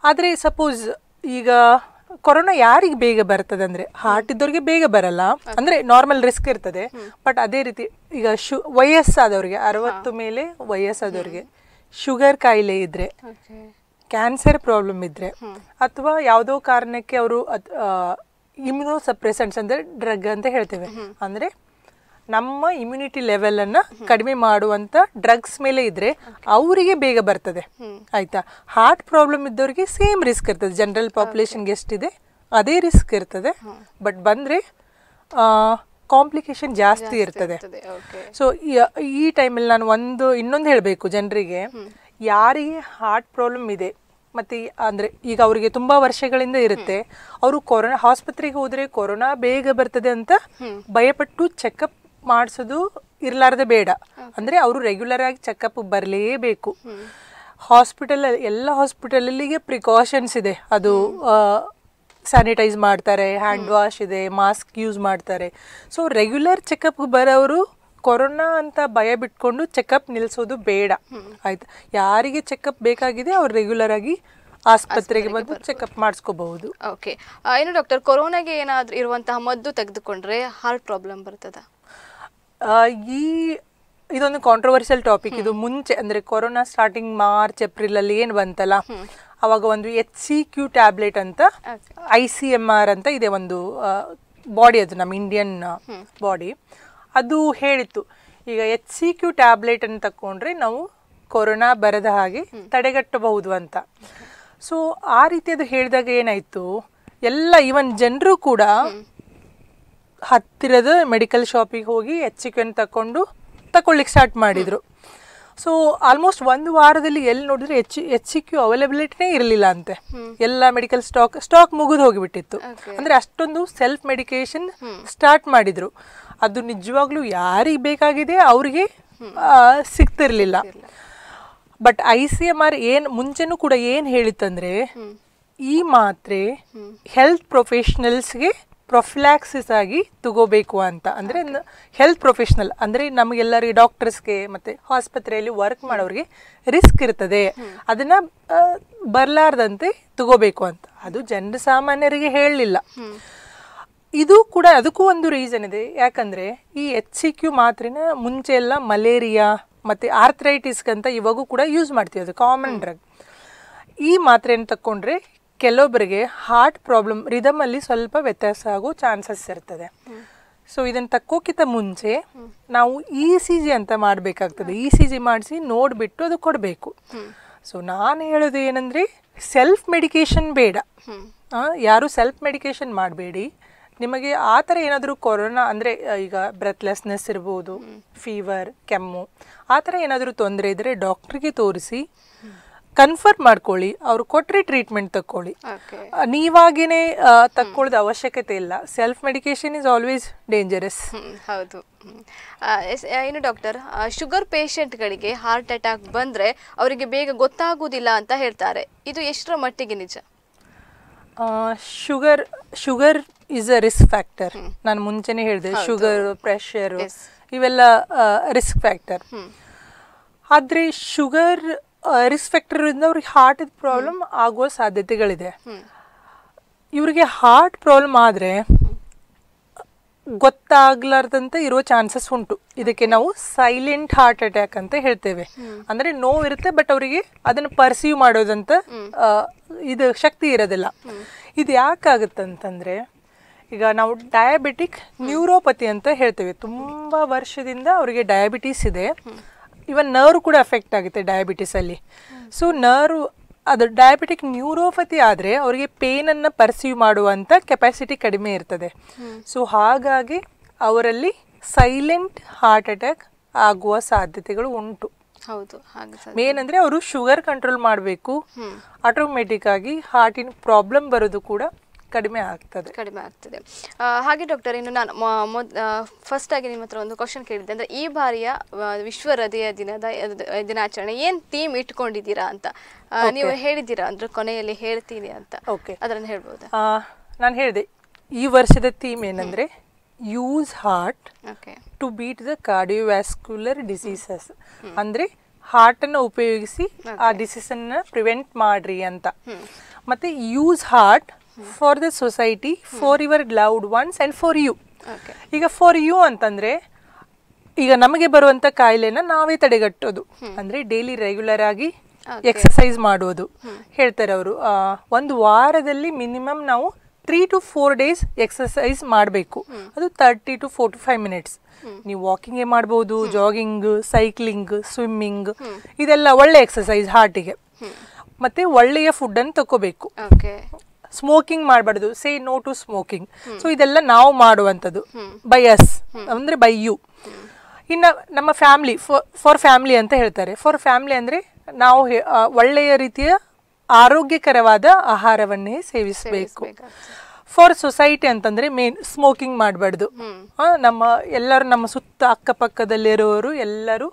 ಆದರೆ ಸಪೋಸ್ ಈಗ ಕೊರೋನಾ ಯಾರಿಗೆ ಬೇಗ ಬರ್ತದೆ ಅಂದ್ರೆ ಹಾರ್ಟ್ ಇದ್ದವ್ರಿಗೆ ಬೇಗ ಬರಲ್ಲ ಅಂದ್ರೆ ನಾರ್ಮಲ್ ರಿಸ್ಕ್ ಇರ್ತದೆ ಬಟ್ ಅದೇ ರೀತಿ ಈಗ ಶು ವಯಸ್ಸಾದವ್ರಿಗೆ ಅರವತ್ತು ಮೇಲೆ ವಯಸ್ಸಾದವ್ರಿಗೆ ಶುಗರ್ ಕಾಯಿಲೆ ಇದ್ರೆ ಓಕೆ ಕ್ಯಾನ್ಸರ್ ಪ್ರಾಬ್ಲಮ್ ಇದ್ರೆ ಅಥವಾ ಯಾವುದೋ ಕಾರಣಕ್ಕೆ ಅವರು ಇಮ್ಯುನೋ ಸಪ್ರೆಸೆಂಟ್ಸ್ ಅಂದ್ರೆ ಡ್ರಗ್ ಅಂತ ಹೇಳ್ತೇವೆ ಅಂದ್ರೆ ನಮ್ಮ ಇಮ್ಯುನಿಟಿ ಲೆವೆಲ್ ಅನ್ನ ಕಡಿಮೆ ಮಾಡುವಂತ ಡ್ರಗ್ಸ್ ಮೇಲೆ ಇದ್ರೆ ಅವರಿಗೆ ಬೇಗ ಬರ್ತದೆ ಆಯ್ತಾ ಹಾರ್ಟ್ ಪ್ರಾಬ್ಲಮ್ ಇದ್ದವರಿಗೆ ಸೇಮ್ ರಿಸ್ಕ್ ಇರ್ತದೆ ಜನರಲ್ ಪಾಪ್ಯುಲೇಷನ್ಗೆ ಎಷ್ಟಿದೆ ಅದೇ ರಿಸ್ಕ್ ಇರ್ತದೆ ಬಟ್ ಬಂದ್ರೆ ಕಾಂಪ್ಲಿಕೇಶನ್ ಜಾಸ್ತಿ ಇರ್ತದೆ ಓಕೆ ಸೊ ಈ ಟೈಮಲ್ಲಿ ನಾನು ಒಂದು ಇನ್ನೊಂದು ಹೇಳಬೇಕು ಜನರಿಗೆ ಯಾರಿಗೆ ಹಾರ್ಟ್ ಪ್ರಾಬ್ಲಮ್ ಇದೆ ಮತ್ತೆ ಈ- ಅಂದ್ರೆ ಈಗ ಅವರಿಗೆ ತುಂಬಾ ವರ್ಷಗಳಿಂದ ಇರುತ್ತೆ ಅವರು ಕೊರೋನಾ ಆಸ್ಪತ್ರೆಗೆ ಹೋದ್ರೆ ಕೊರೋನಾ ಬೇಗ ಬರ್ತದೆ ಅಂತ ಭಯಪಟ್ಟು ಚೆಕಪ್ ಮಾಡಿಸೋದು ಇರ್ಲಾರ್ದೆ ಬೇಡ ಅಂದ್ರೆ ಅವರು ರೆಗ್ಯುಲರ್ ಆಗಿ ಚೆಕಪ್ ಬರಲೇಬೇಕು ಹಾಸ್ಪಿಟಲ್ ಎಲ್ಲ ಹಾಸ್ಪಿಟಲಲ್ಲಿಗೆ ಪ್ರಿಕಾಷನ್ಸ್ ಇದೆ ಅದು ಸ್ಯಾನಿಟೈಸ್ ಮಾಡ್ತಾರೆ ಹ್ಯಾಂಡ್ ವಾಶ್ ಇದೆ ಮಾಸ್ಕ್ ಯೂಸ್ ಮಾಡ್ತಾರೆ ಸೊ ರೆಗ್ಯುಲರ್ ಚೆಕಪ್ ಬರೋರು ಕೊರೋನಾ ಅಂತ ಭಯ ಬಿಟ್ಕೊಂಡು ಚೆಕಪ್ ನಿಲ್ಸೋದು ಬೇಡ ಆಯ್ತಾ ಯಾರಿಗೆ ಚೆಕಪ್ ಬೇಕಾಗಿದೆ ಅವ್ರು ರೆಗ್ಯುಲರ್ ಆಗಿ ಆಸ್ಪತ್ರೆಗೆ ಬಂದು ಚೆಕಪ್ ಮಾಡಿಸ್ಕೋಬಹುದು ಓಕೆ ಏನು ಡಾಕ್ಟರ್ ಕೊರೋನಾಗೆ ಏನಾದ್ರೂ ಇರುವಂತಹ ಮದ್ದು ತೆಗೆದುಕೊಂಡ್ರೆ ಹಾರ್ಟ್ ಪ್ರಾಬ್ಲಮ್ ಬರ್ತದ ಈ ಇದೊಂದು ಕಾಂಟ್ರವರ್ಷಿಯಲ್ ಟಾಪಿಕ್ ಇದು ಮುಂಚೆ ಅಂದ್ರೆ ಕೊರೋನಾ ಸ್ಟಾರ್ಟಿಂಗ್ ಮಾರ್ಚ್ ಏಪ್ರಿಲ್ ಅಲ್ಲಿ ಏನ್ ಬಂತಲ್ಲ ಅವಾಗ ಒಂದು ಎಚ್ ಸಿ ಕ್ಯೂ ಟ್ಯಾಬ್ಲೆಟ್ ಅಂತ ಐ ಸಿ ಎಮ್ ಆರ್ ಅಂತ ಇದೆ ಒಂದು ಬಾಡಿ ಅದು ನಮ್ಮ ಇಂಡಿಯನ್ ಬಾಡಿ ಅದು ಹೇಳಿತ್ತು ಈಗ ಎಚ್ ಸಿ ಕ್ಯೂ ಟ್ಯಾಬ್ಲೆಟ್ ಅನ್ನು ತಕೊಂಡ್ರೆ ನಾವು ಕೊರೋನಾ ಬರದ ಹಾಗೆ ತಡೆಗಟ್ಟಬಹುದು ಅಂತ ಸೊ ಆ ರೀತಿ ಅದು ಹೇಳಿದಾಗ ಏನಾಯ್ತು ಎಲ್ಲ ಇವನ್ ಜನರು ಕೂಡ ಹತ್ತಿರದ ಮೆಡಿಕಲ್ ಶಾಪಿಗೆ ಹೋಗಿ ಎಚ್ ಸಿ ಕ್ಯೂನ್ ತಕೊಂಡು ತಕೊಳ್ಳಿಕ್ಕೆ ಸ್ಟಾರ್ಟ್ ಮಾಡಿದ್ರು ಸೊ ಆಲ್ಮೋಸ್ಟ್ ಒಂದು ವಾರದಲ್ಲಿ ಎಲ್ಲಿ ನೋಡಿದ್ರೆ ಎಚ್ ಎಚ್ ಸಿ ಕ್ಯೂ ಅವೈಲಬಿಲಿಟಿನೇ ಇರಲಿಲ್ಲ ಅಂತೆ ಎಲ್ಲ ಮೆಡಿಕಲ್ ಸ್ಟಾಕ್ ಸ್ಟಾಕ್ ಮುಗಿದು ಹೋಗಿಬಿಟ್ಟಿತ್ತು ಅಂದ್ರೆ ಅಷ್ಟೊಂದು ಸೆಲ್ಫ್ ಮೆಡಿಕೇಶನ್ ಸ್ಟಾರ್ಟ್ ಮಾಡಿದ್ರು ಅದು ನಿಜವಾಗ್ಲೂ ಯಾರಿಗೆ ಬೇಕಾಗಿದೆ ಅವ್ರಿಗೆ ಆ, ಸಿಗ್ತಿರ್ಲಿಲ್ಲ but I C M R ಏನ್ ಮುಂಚೆನೂ ಕೂಡ ಏನ್ ಹೇಳಿತ್ತಂದ್ರೆ ಈ ಮಾತ್ರೆ ಹೆಲ್ತ್ ಪ್ರೊಫೆಷನಲ್ಸ್ಗೆ ಪ್ರೊಫಿಲಾಕ್ಸಿಸ್ ಆಗಿ ತಗೋಬೇಕು ಅಂತ ಅಂದ್ರೆ ಹೆಲ್ತ್ ಪ್ರೊಫೆಷನಲ್ ಅಂದ್ರೆ ನಮಗೆಲ್ಲರಿಗೆ ಡಾಕ್ಟರ್ಸ್ಗೆ ಮತ್ತೆ ಆಸ್ಪತ್ರೆಯಲ್ಲಿ ವರ್ಕ್ ಮಾಡೋರಿಗೆ ರಿಸ್ಕ್ ಇರ್ತದೆ ಅದನ್ನ ಆ, ಬರ್ಲಾರ್ದಂತೆ ತಗೋಬೇಕು ಅಂತ ಅದು ಜನರ ಸಾಮಾನ್ಯರಿಗೆ ಹೇಳಲಿಲ್ಲ ಇದು ಕೂಡ ಅದಕ್ಕೂ ಒಂದು ರೀಸನ್ ಇದೆ ಯಾಕಂದ್ರೆ ಈ ಎಚ್ ಸಿ ಕ್ಯೂ ಮಾತ್ರೆನ ಮುಂಚೆ ಎಲ್ಲ ಮಲೇರಿಯಾ ಮತ್ತೆ ಆರ್ಥರೈಟಿಸ್ಗಂತ ಇವಾಗೂ ಕೂಡ ಯೂಸ್ ಮಾಡ್ತೀವಿ ಅದು ಕಾಮನ್ ಡ್ರಗ್ ಈ ಮಾತ್ರೆಯನ್ನು ತಕೊಂಡ್ರೆ ಕೆಲವೊಬ್ಬರಿಗೆ ಹಾರ್ಟ್ ಪ್ರಾಬ್ಲಮ್ ರಿದಮ್ ಅಲ್ಲಿ ಸ್ವಲ್ಪ ವ್ಯತ್ಯಾಸ ಆಗೋ ಚಾನ್ಸಸ್ ಇರ್ತದೆ ಸೊ ಇದನ್ನ ತಕ್ಕೋಕ್ಕಿಂತ ಮುಂಚೆ ನಾವು ಇ ಸಿ ಜಿ ಅಂತ ಮಾಡಬೇಕಾಗ್ತದೆ ಇ ಸಿ ಜಿ ಮಾಡಿಸಿ ನೋಡಿಬಿಟ್ಟು ಅದು ಕೊಡಬೇಕು ಸೊ ನಾನು ಹೇಳೋದು ಏನಂದ್ರೆ ಸೆಲ್ಫ್ ಮೆಡಿಕೇಶನ್ ಬೇಡ ಆ, ಯಾರು ಸೆಲ್ಫ್ ಮೆಡಿಕೇಶನ್ ಮಾಡಬೇಡಿ ನಿಮಗೆ ಆ ಥರ ಏನಾದರೂ ಕೊರೋನಾ ಅಂದರೆ ಈಗ ಬ್ರೆತ್ಲೆಸ್ನೆಸ್ ಇರ್ಬೋದು ಫೀವರ್ ಕೆಮ್ಮು ಆ ಥರ ಏನಾದರೂ ತೊಂದರೆ ಇದ್ದರೆ ಡಾಕ್ಟ್ರಿಗೆ ತೋರಿಸಿ ಕನ್ಫರ್ಮ್ ಮಾಡ್ಕೊಳ್ಳಿ ಅವ್ರು ಕೊಟ್ಟರೆ ಟ್ರೀಟ್ಮೆಂಟ್ ತಕ್ಕೊಳ್ಳಿ ಓಕೆ ಆ, ನೀವಾಗೇನೆ ಆ, ತಕ್ಕೊಳ್ಳೋದು ಅವಶ್ಯಕತೆ ಇಲ್ಲ self medication is always dangerous hmm, ಹೌದು ಹ್ಮ್. ಆ, ಎಸ್- ಆ, ಏನು ಡಾಕ್ಟರ್ ಶುಗರ್ ಪೇಷಂಟ್ಗಳಿಗೆ ಹಾರ್ಟ್ ಅಟ್ಯಾಕ್ ಬಂದ್ರೆ ಅವರಿಗೆ ಬೇಗ ಗೊತ್ತಾಗುವುದಿಲ್ಲ ಅಂತ ಹೇಳ್ತಾರೆ ಇದು ಎಷ್ಟರ ಮಟ್ಟಿಗೆ ನಿಜ sugar sugar is a risk factor ನಾನು ಮುಂಚೆನೆ ಹೇಳಿದೆ ಶುಗರ್ ಪ್ರೆಷರ್ Yes. ಇವೆಲ್ಲ ರಿಸ್ಕ್ ಫ್ಯಾಕ್ಟರ್ ಆದ್ರೆ ಶುಗರ್ ರಿಸ್ಕ್ ಫ್ಯಾಕ್ಟರ್ ಇಂದ ಅವ್ರಿಗೆ ಹಾರ್ಟ್ ಪ್ರಾಬ್ಲಮ್ ಆಗುವ ಸಾಧ್ಯತೆಗಳಿದೆ ಇವರಿಗೆ ಹಾರ್ಟ್ ಪ್ರಾಬ್ಲಮ್ ಆದ್ರೆ ಗೊತ್ತಾಗ್ಲಾರ್ದಂತೆ ಇರುವ ಚಾನ್ಸಸ್ ಉಂಟು ಇದಕ್ಕೆ ನಾವು ಸೈಲೆಂಟ್ ಹಾರ್ಟ್ ಅಟ್ಯಾಕ್ ಅಂತ ಹೇಳ್ತೇವೆ ಅಂದ್ರೆ ನೋವು ಇರುತ್ತೆ ಬಟ್ ಅವರಿಗೆ ಅದನ್ನು ಪರ್ಸೀವ್ ಮಾಡೋದಂತ ಆ, ಇದು ಶಕ್ತಿ ಇರೋದಿಲ್ಲ ಇದು ಯಾಕಾಗುತ್ತಂತಂದ್ರೆ ಈಗ ನಾವು ಡಯಾಬಿಟಿಕ್ ನ್ಯೂರೋಪತಿ ಅಂತ ಹೇಳ್ತೇವೆ ತುಂಬಾ ವರ್ಷದಿಂದ ಅವರಿಗೆ ಡಯಾಬಿಟೀಸ್ ಇದೆ ಇವನ್ ನರ್ವ್ ಕೂಡ ಅಫೆಕ್ಟ್ ಆಗುತ್ತೆ ಡಯಾಬಿಟಿಸ್ ಅಲ್ಲಿ ಸೊ ನರ್ವ್ ಅದು ಡಯಾಬಿಟಿಕ್ ನ್ಯೂರೋಪತಿ ಆದರೆ ಅವರಿಗೆ ಪೇನನ್ನು ಪರ್ಸೀವ್ ಮಾಡುವಂಥ ಕೆಪಾಸಿಟಿ ಕಡಿಮೆ ಇರ್ತದೆ ಸೊ ಹಾಗಾಗಿ ಅವರಲ್ಲಿ ಸೈಲೆಂಟ್ ಹಾರ್ಟ್ ಅಟ್ಯಾಕ್ ಆಗುವ ಸಾಧ್ಯತೆಗಳು ಉಂಟು ಹೌದು ಹಾಗೆ ಸರ್ ಮೇನ್ ಅಂದರೆ ಅವರು ಶುಗರ್ ಕಂಟ್ರೋಲ್ ಮಾಡಬೇಕು ಆಟೋಮೆಟಿಕ್ ಆಗಿ ಹಾರ್ಟಿನ ಪ್ರಾಬ್ಲಮ್ ಬರೋದು ಕೂಡ ಕಡಿಮೆ ಆಗ್ತದೆ ಕಡಿಮೆ ಆಗ್ತದೆ ಆ, ಹಾಗೆ ಡಾಕ್ಟರ್ ಇನ್ನು ನಾನು ಮೊ- ಮೊದ್ ಫಸ್ಟ್ ಆಗಿ ನಿಮ್ಮ ಹತ್ರ ಒಂದು ಕ್ವಶನ್ ಕೇಳಿದ್ದೆ ಅಂದ್ರೆ ಈ ಬಾರಿಯ ಆ, ವಿಶ್ವ ಹೃದಯ ದಿನದ ಅದ್- ದಿನಾಚರಣೆ ಏನ್ ಥೀಮ್ ಇಟ್ಕೊಂಡಿದ್ದೀರಾ ಅಂತ ಆ, ನೀವು ಹೇಳಿದ್ದೀರಾ ಅಂದ್ರೆ ಕೊನೆಯಲ್ಲಿ ಹೇಳ್ತೀನಿ ಅಂತ ಓಕೆ ಅದನ್ನ ಹೇಳ್ಬೋದಾ ನಾನು ಹೇಳಿದೆ ಈ ವರ್ಷದ ಥೀಮ್ ಏನಂದ್ರೆ use heart okay to beat the cardiovascular diseases ಅಂದ್ರೆ ಹಾರ್ಟ್ ಅನ್ನು ಉಪಯೋಗಿಸಿ ಆ ಡಿಸೀಸ್ ಅನ್ನ ಪ್ರಿವೆಂಟ್ ಮಾಡ್ರಿ ಅಂತ ಮತ್ತು use heart for the society for your loved ones and for you okay ಈಗ ಫಾರ್ ಯು ಅಂತಂದರೆ ಈಗ ನಮಗೆ ಬರುವಂಥ ಕಾಯಿಲೆನ ನಾವೇ ತಡೆಗಟ್ಟೋದು ಅಂದರೆ ಡೈಲಿ ರೆಗ್ಯುಲರ್ ಆಗಿ Okay. ಎಕ್ಸಸೈಸ್ ಮಾಡೋದು ಹೇಳ್ತಾರೆ ಅವರು ಒಂದು ವಾರದಲ್ಲಿ ಮಿನಿಮಮ್ ನಾವು three to four days exercise ಮಾಡಬೇಕು ಅದು thirty to four to five minutes ನೀವು ವಾಕಿಂಗೇ ಮಾಡ್ಬೋದು ಜಾಗಿಂಗ್ ಸೈಕ್ಲಿಂಗ್ ಸ್ವಿಮ್ಮಿಂಗ್ ಇದೆಲ್ಲ ಒಳ್ಳೆ ಎಕ್ಸಸೈಸ್ ಹಾರ್ಟಿಗೆ ಮತ್ತೆ ಒಳ್ಳೆಯ ಫುಡ್ಡನ್ನು ತಗೋಬೇಕು ಓಕೆ ಸ್ಮೋಕಿಂಗ್ ಮಾಡಬಾರ್ದು say no to smoking so ಇದೆಲ್ಲ ನಾವು ಮಾಡುವಂಥದ್ದು ಬೈ ಅಸ್ ಅಂದರೆ ಬೈ ಯು ಇನ್ನು ನಮ್ಮ ಫ್ಯಾಮ್ಲಿ ಫಾರ್ ಫ್ಯಾಮ್ಲಿ ಅಂತ ಹೇಳ್ತಾರೆ ಫಾರ್ ಫ್ಯಾಮ್ಲಿ ಅಂದರೆ ನಾವು ಹೇ- ಆ, ಒಳ್ಳೆಯ ರೀತಿಯ ಆರೋಗ್ಯಕರವಾದ ಆಹಾರವನ್ನೇ ಸೇವಿಸಬೇಕು ಫಾರ್ ಸೊಸೈಟಿ ಅಂತಂದ್ರೆ ಮೇನ್ ಸ್ಮೋಕಿಂಗ್ ಮಾಡಬಾರ್ದು ನಮ್ಮ ಎಲ್ಲರೂ ನಮ್ಮ ಸುತ್ತ ಅಕ್ಕಪಕ್ಕದಲ್ಲಿರೋರು ಎಲ್ಲರೂ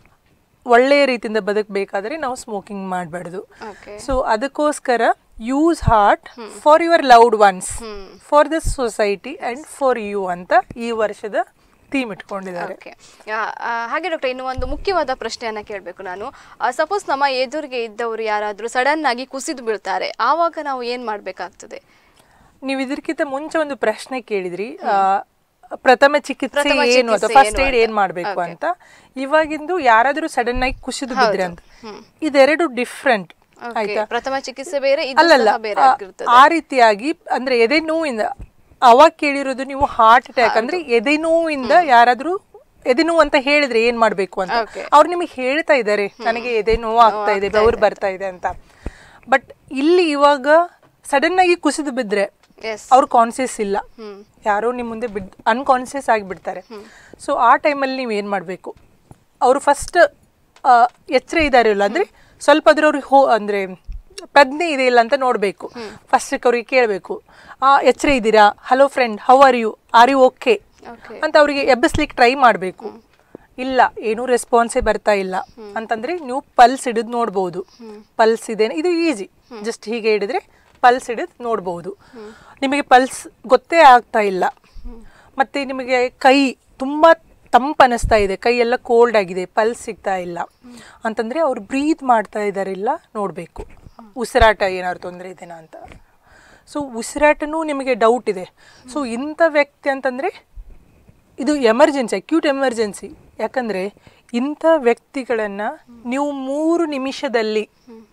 ಒಳ್ಳೆಯ ರೀತಿಯಿಂದ ಬದುಕಬೇಕಾದ್ರೆ ನಾವು ಸ್ಮೋಕಿಂಗ್ ಮಾಡಬಾರ್ದು ಓಕೆ ಸೊ ಅದಕ್ಕೋಸ್ಕರ use heart for your loved ones for the society and for you ಅಂತ ಈ ವರ್ಷದ ಥೀಮ್ ಇಟ್ಕೊಂಡಿದ್ದಾರೆ ಓಕೆ ಹಾಗೆ ಡಾಕ್ಟರ್ ಇನ್ನು ಒಂದು ಮುಖ್ಯವಾದ ಪ್ರಶ್ನೆಯನ್ನ ಕೇಳಬೇಕು ನಾನು ಸಪೋಸ್ ನಮ್ಮ ಎದುರಿಗೆ ಇದ್ದವರು ಯಾರಾದರೂ ಸಡನ್ ಆಗಿ ಕುಸಿದು ಬೀಳ್ತಾರೆ ಆವಾಗ ನಾವು ಏನ್ ಮಾಡ್ಬೇಕಾಗ್ತದೆ ನೀವು ಇದಕ್ಕಿಂತ ಮುಂಚೆ ಒಂದು ಪ್ರಶ್ನೆ ಕೇಳಿದ್ರಿ ಆ, ಪ್ರಥಮ ಚಿಕಿತ್ಸೆ ಪ್ರಥಮ ಏನು ಅಥವಾ ಚಿಕಿತ್ಸೆ ಫಸ್ಟ್ ಏನು ಏಡ್ ಅಂತ. ಏನ್ ಮಾಡ್ಬೇಕು Okay. ಅಂತ ಇವಾಗಿಂದು ಯಾರಾದ್ರೂ ಸಡನ್ ಆಗಿ ಕುಸಿದು ಬಿದ್ರೆ ಅಂತ ಇದೆರಡು ಡಿಫ್ರೆಂಟ್ Okay, ಆಯ್ತಾ ಪ್ರಥಮ ಚಿಕಿತ್ಸೆ ಬೇರೆ ಇದು ಅಲ್ಲಲ್ಲ ಸಹ ಬೇರೆ ಆ- ಆಗಿರ್ತದೆ ಆ ರೀತಿಯಾಗಿ ಅಂದ್ರೆ ಎದೆ ನೋವಿಂದ ಅವಾಗ ಕೇಳಿರೋದು ನೀವು ಹಾರ್ಟ್ ಅಟ್ಯಾಕ್ ಅಂದ್ರೆ ಎದೆ ನೋವಿಂದ ಯಾರಾದ್ರೂ ಎದೆ ನೋವು ಅಂತ ಹೇಳಿದ್ರೆ ಏನ್ ಮಾಡ್ಬೇಕು ಅಂತ Okay. ಅವ್ರು ನಿಮಗೆ ಹೇಳ್ತಾ ಇದ್ದಾರೆ ನನಗೆ ಎದೆ ನೋವು ಆಗ್ತಾ ಇದೆ ಬೆವರು ಬರ್ತಾ ಇದೆ ಅಂತ ಬಟ್ ಇಲ್ಲಿ ಇವಾಗ ಸಡನ್ ಆಗಿ ಕುಸಿದು ಬಿದ್ರೆ ಎಸ್ ಅವ್ರು ಕಾನ್ಸಿಯಸ್ ಇಲ್ಲ ಯಾರೋ ನಿಮ್ಮ ಮುಂದೆ ಬಿಡ್ ಅನ್ಕಾನ್ಸಿಯಸ್ ಆಗಿಬಿಡ್ತಾರೆ ಸೊ ಆ ಟೈಮಲ್ಲಿ ನೀವು ಏನು ಮಾಡಬೇಕು ಅವರು ಫಸ್ಟ್ ಎಚ್ಚರ ಇದ್ದಾರೆ ಇಲ್ಲ ಅಂದರೆ ಸ್ವಲ್ಪ ಆದ್ರೂ ಅವ್ರಿಗೆ ಹೋ ಅಂದರೆ ಪ್ರಜ್ಞೆ ಇದೆ ಇಲ್ಲ ಅಂತ ನೋಡಬೇಕು ಫಸ್ಟಿಗೆ ಅವ್ರಿಗೆ ಕೇಳಬೇಕು ಎಚ್ಚರ ಇದ್ದೀರಾ hello friend how are you are you okay okay ಅಂತ ಅವರಿಗೆ ಎಬ್ಬಿಸ್ಲಿಕ್ಕೆ ಟ್ರೈ ಮಾಡಬೇಕು ಇಲ್ಲ ಏನೂ ರೆಸ್ಪಾನ್ಸೇ ಬರ್ತಾ ಇಲ್ಲ ಅಂತಂದ್ರೆ ನೀವು ಪಲ್ಸ್ ಹಿಡಿದು ನೋಡ್ಬೋದು ಪಲ್ಸ್ ಇದೆ ಇದು ಈಸಿ ಜಸ್ಟ್ ಹೀಗೆ ಹಿಡಿದ್ರೆ ಪಲ್ಸ್ ಹಿಡಿದು ನೋಡ್ಬೋದು ನಿಮಗೆ ಪಲ್ಸ್ ಗೊತ್ತೇ ಆಗ್ತಾ ಇಲ್ಲ ಮತ್ತೆ ನಿಮಗೆ ಕೈ ತುಂಬ ತಂಪು ಅನಿಸ್ತಾ ಇದೆ ಕೈ ಎಲ್ಲ ಕೋಲ್ಡ್ ಆಗಿದೆ ಪಲ್ಸ್ ಸಿಗ್ತಾ ಇಲ್ಲ ಅಂತಂದ್ರೆ ಅವ್ರು ಬ್ರೀತ್ ಮಾಡ್ತಾ ಇದ್ದಾರಿಲ್ಲ ನೋಡಬೇಕು ಉಸಿರಾಟ ಏನಾದ್ರು ತೊಂದರೆ ಇದೆನಾ ಅಂತ ಸೊ ಉಸಿರಾಟನೂ ನಿಮಗೆ ಡೌಟ್ ಇದೆ ಸೊ ಇಂಥ ವ್ಯಕ್ತಿ ಅಂತಂದರೆ ಇದು ಎಮರ್ಜೆನ್ಸಿ ಅಕ್ಯೂಟ್ ಎಮರ್ಜೆನ್ಸಿ ಯಾಕಂದರೆ ಇಂಥ ವ್ಯಕ್ತಿಗಳನ್ನು ನೀವು ಮೂರು ನಿಮಿಷದಲ್ಲಿ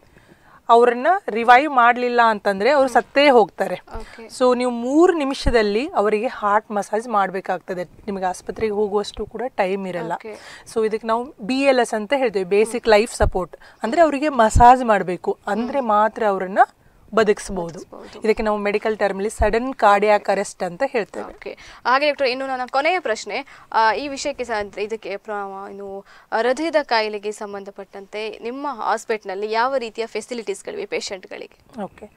ಅವರನ್ನ ರಿವೈವ್ ಮಾಡಲಿಲ್ಲ ಅಂತಂದರೆ ಅವರು ಸತ್ತೇ ಹೋಗ್ತಾರೆ ಓಕೆ ಸೊ ನೀವು ಮೂರು ನಿಮಿಷದಲ್ಲಿ ಅವರಿಗೆ ಹಾರ್ಟ್ ಮಸಾಜ್ ಮಾಡಬೇಕಾಗ್ತದೆ ನಿಮಗೆ ಆಸ್ಪತ್ರೆಗೆ ಹೋಗುವಷ್ಟು ಕೂಡ ಟೈಮ್ ಇರಲ್ಲ Okay. ಸೊ ಇದಕ್ಕೆ ನಾವು ಬಿ ಎಲ್ ಎಸ್ ಅಂತ ಹೇಳ್ತೇವೆ ಬೇಸಿಕ್ ಲೈಫ್ ಸಪೋರ್ಟ್ ಅಂದರೆ ಅವರಿಗೆ ಮಸಾಜ್ ಮಾಡಬೇಕು ಅಂದರೆ ಮಾತ್ರ ಅವರನ್ನ ಬದುಕಿಸ್ಬೋದು ಇದಕ್ಕೆ ನಾವು ಮೆಡಿಕಲ್ ಟರ್ಮಲ್ಲಿ ಸಡನ್ ಕಾರ್ಡಿಯಾಕ್ ಅರೆಸ್ಟ್ ಅಂತ ಹೇಳ್ತೇವೆ ಓಕೆ ಹಾಗೆ ಡಾಕ್ಟರ್ ಇನ್ನು ನನ್ನ ಕೊನೆಯ ಪ್ರಶ್ನೆ ಆ, ಈ ವಿಷಯಕ್ಕೆ ಸಹ ಅಂದ್ರೆ ಇದಕ್ಕೆ ಪ್ರ- ಇನ್ನು ಹೃದಯದ ಕಾಯಿಲೆಗೆ ಸಂಬಂಧಪಟ್ಟಂತೆ ನಿಮ್ಮ ಹಾಸ್ಪಿಟ್ಲ್ನಲ್ಲಿ ಯಾವ ರೀತಿಯ ಫೆಸಿಲಿಟೀಸ್ಗಳಿವೆ ಪೇಷಂಟ್ಗಳಿಗೆ ಓಕೆ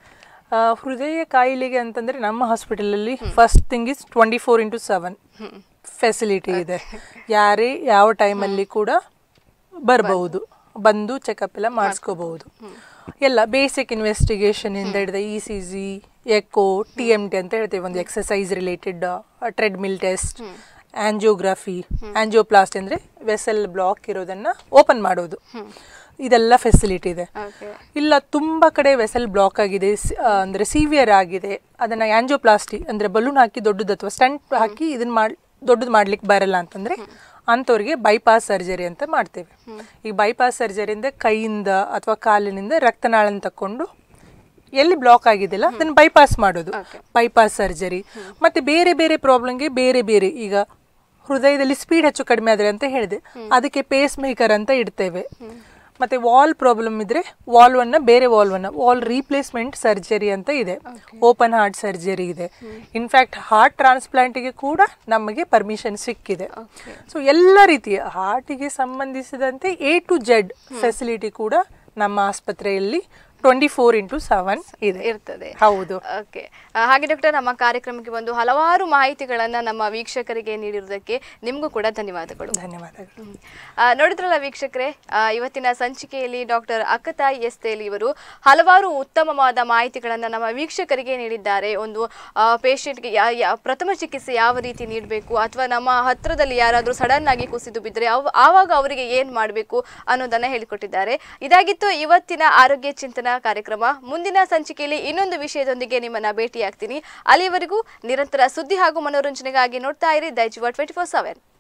ಹೃದಯ ಕಾಯಿಲೆಗೆ ಅಂತಂದರೆ ನಮ್ಮ ಹಾಸ್ಪಿಟಲಲ್ಲಿ first thing is twenty four into seven facility ಇದೆ ಯಾರೇ ಯಾವ ಟೈಮಲ್ಲಿ ಕೂಡ ಬರಬಹುದು ಬಂದು ಚೆಕಪ್ ಎಲ್ಲ ಮಾಡಿಸ್ಕೋಬಹುದು ಎಲ್ಲ ಬೇಸಿಕ್ ಇನ್ವೆಸ್ಟಿಗೇಷನ್ ಇಂದ ಹಿಡಿದ E C G echo T M T ಅಂತ ಹೇಳ್ತೇವೆ ಒಂದು exercise related treadmill test angiography angioplasty ಅಂದರೆ ವೆಸಲ್ ಬ್ಲಾಕ್ ಇರೋದನ್ನ ಓಪನ್ ಮಾಡೋದು ಇದೆಲ್ಲ ಫೆಸಿಲಿಟಿ ಇದೆ ಓಕೆ ಇಲ್ಲ ತುಂಬ ಕಡೆ ವೆಸಲ್ ಬ್ಲಾಕ್ ಆಗಿದೆ ಸಿ- ಆ, ಅಂದ್ರೆ ಸಿವಿಯರ್ ಆಗಿದೆ ಅದನ್ನ ಆಂಜಿಯೋಪ್ಲಾಸ್ಟಿ ಅಂದ್ರೆ ಬಲೂನ್ ಹಾಕಿ ದೊಡ್ಡದು ಅಥವಾ ಸ್ಟಂಟ್ ಹಾಕಿ ಇದನ್ನ ಮಾಡಿ ದೊಡ್ಡದು ಮಾಡ್ಲಿಕ್ಕೆ ಬರಲ್ಲ ಅಂತಂದ್ರೆ ಅಂಥವ್ರಿಗೆ ಬೈಪಾಸ್ ಸರ್ಜರಿ ಅಂತ ಮಾಡ್ತೇವೆ ಈ ಬೈಪಾಸ್ ಸರ್ಜರಿಯಿಂದ ಕೈಯಿಂದ ಅಥವಾ ಕಾಲಿನಿಂದ ರಕ್ತನಾಳನ ತಕೊಂಡು ಎಲ್ಲಿ ಬ್ಲಾಕ್ ಆಗಿದೆಯಲ್ಲ ಅದನ್ನ ಬೈಪಾಸ್ ಮಾಡೋದು Okay. ಬೈಪಾಸ್ ಸರ್ಜರಿ ಮತ್ತೆ ಬೇರೆ ಬೇರೆ ಪ್ರಾಬ್ಲಮ್ಗೆ ಬೇರೆ ಬೇರೆ ಈಗ ಹೃದಯದಲ್ಲಿ ಸ್ಪೀಡ್ ಹೆಚ್ಚು ಕಡಿಮೆ ಆದ್ರೆ ಅಂತ ಹೇಳಿದೆ ಅದಕ್ಕೆ ಪೇಸ್ ಮೇಕರ್ ಅಂತ ಇಡ್ತೇವೆ ಮತ್ತೆ ವಾಲ್ ಪ್ರಾಬ್ಲಮ್ ಇದ್ರೆ ವಾಲ್ವನ್ನ ಬೇರೆ ವಾಲ್ವನ್ನ ವಾಲ್ ರೀಪ್ಲೇಸ್ಮೆಂಟ್ ಸರ್ಜರಿ ಅಂತ ಇದೆ ಓಪನ್ ಹಾರ್ಟ್ ಸರ್ಜರಿ ಇದೆ ಇನ್ಫ್ಯಾಕ್ಟ್ ಹಾರ್ಟ್ ಟ್ರಾನ್ಸ್ಪ್ಲಾಂಟಿಗೆ ಕೂಡ ನಮಗೆ ಪರ್ಮಿಷನ್ ಸಿಕ್ಕಿದೆ Okay. ಸೊ ಎಲ್ಲ ರೀತಿಯ ಹಾರ್ಟಿಗೆ ಸಂಬಂಧಿಸಿದಂತೆ ಎ ಟು ಜೆಡ್ ಫೆಸಿಲಿಟಿ ಕೂಡ ನಮ್ಮ ಆಸ್ಪತ್ರೆಯಲ್ಲಿ ಟ್ವೆಂಟಿ ಫೋರ್ ಇಂಟು ಸೆವೆನ್ ಇದೆ ಇರ್ತದೆ ಹೌದು ಓಕೆ ಹಾಗೆ ಡಾಕ್ಟರ್ ನಮ್ಮ ಕಾರ್ಯಕ್ರಮಕ್ಕೆ ಬಂದು ಹಲವಾರು ಮಾಹಿತಿಗಳನ್ನ ನಮ್ಮ ವೀಕ್ಷಕರಿಗೆ ನೀಡಿರುವುದಕ್ಕೆ ನಿಮಗೂ ಕೂಡ ಧನ್ಯವಾದಗಳು ಧನ್ಯವಾದಗಳು ಹ್ಮ್. ಆ, ನೋಡಿದ್ರಲ್ಲ ವೀಕ್ಷಕರೇ ಆ, ಇವತ್ತಿನ ಸಂಚಿಕೆಯಲ್ಲಿ ಡಾಕ್ಟರ್ ಅಕ್ಕತಾಯಿ ಎಸ್ತೇಲಿ ಇವರು ಹಲವಾರು ಉತ್ತಮವಾದ ಮಾಹಿತಿಗಳನ್ನು ನಮ್ಮ ವೀಕ್ಷಕರಿಗೆ ನೀಡಿದ್ದಾರೆ ಒಂದು ಪೇಷಂಟ್ಗೆ ಪ್ರಥಮ ಚಿಕಿತ್ಸೆ ಯಾವ ರೀತಿ ನೀಡಬೇಕು ಅಥವಾ ನಮ್ಮ ಹತ್ರದಲ್ಲಿ ಯಾರಾದರೂ ಸಡನ್ ಆಗಿ ಕುಸಿದು ಬಿದ್ದರೆ ಅವ್ ಆವಾಗ ಅವರಿಗೆ ಏನು ಮಾಡಬೇಕು ಅನ್ನೋದನ್ನ ಹೇಳಿಕೊಟ್ಟಿದ್ದಾರೆ ಇದಾಗಿತ್ತು ಇವತ್ತಿನ ಆರೋಗ್ಯ ಚಿಂತನ ಚಿಂತನ ಕಾರ್ಯಕ್ರಮ ಮುಂದಿನ ಸಂಚಿಕೆಯಲ್ಲಿ ಇನ್ನೊಂದು ವಿಷಯದೊಂದಿಗೆ ನಿಮ್ಮನ್ನ ಭೇಟಿಯಾಗ್ತೀನಿ ಅಲ್ಲಿಯವರೆಗೂ ನಿರಂತರ ಸುದ್ದಿ ಹಾಗೂ ಮನೋರಂಜನೆಗಾಗಿ ನೋಡ್ತಾ ಇರಿ ದೈಜುವ ಟ್ವೆಂಟಿ ಫೋರ್ ಸೆವೆನ್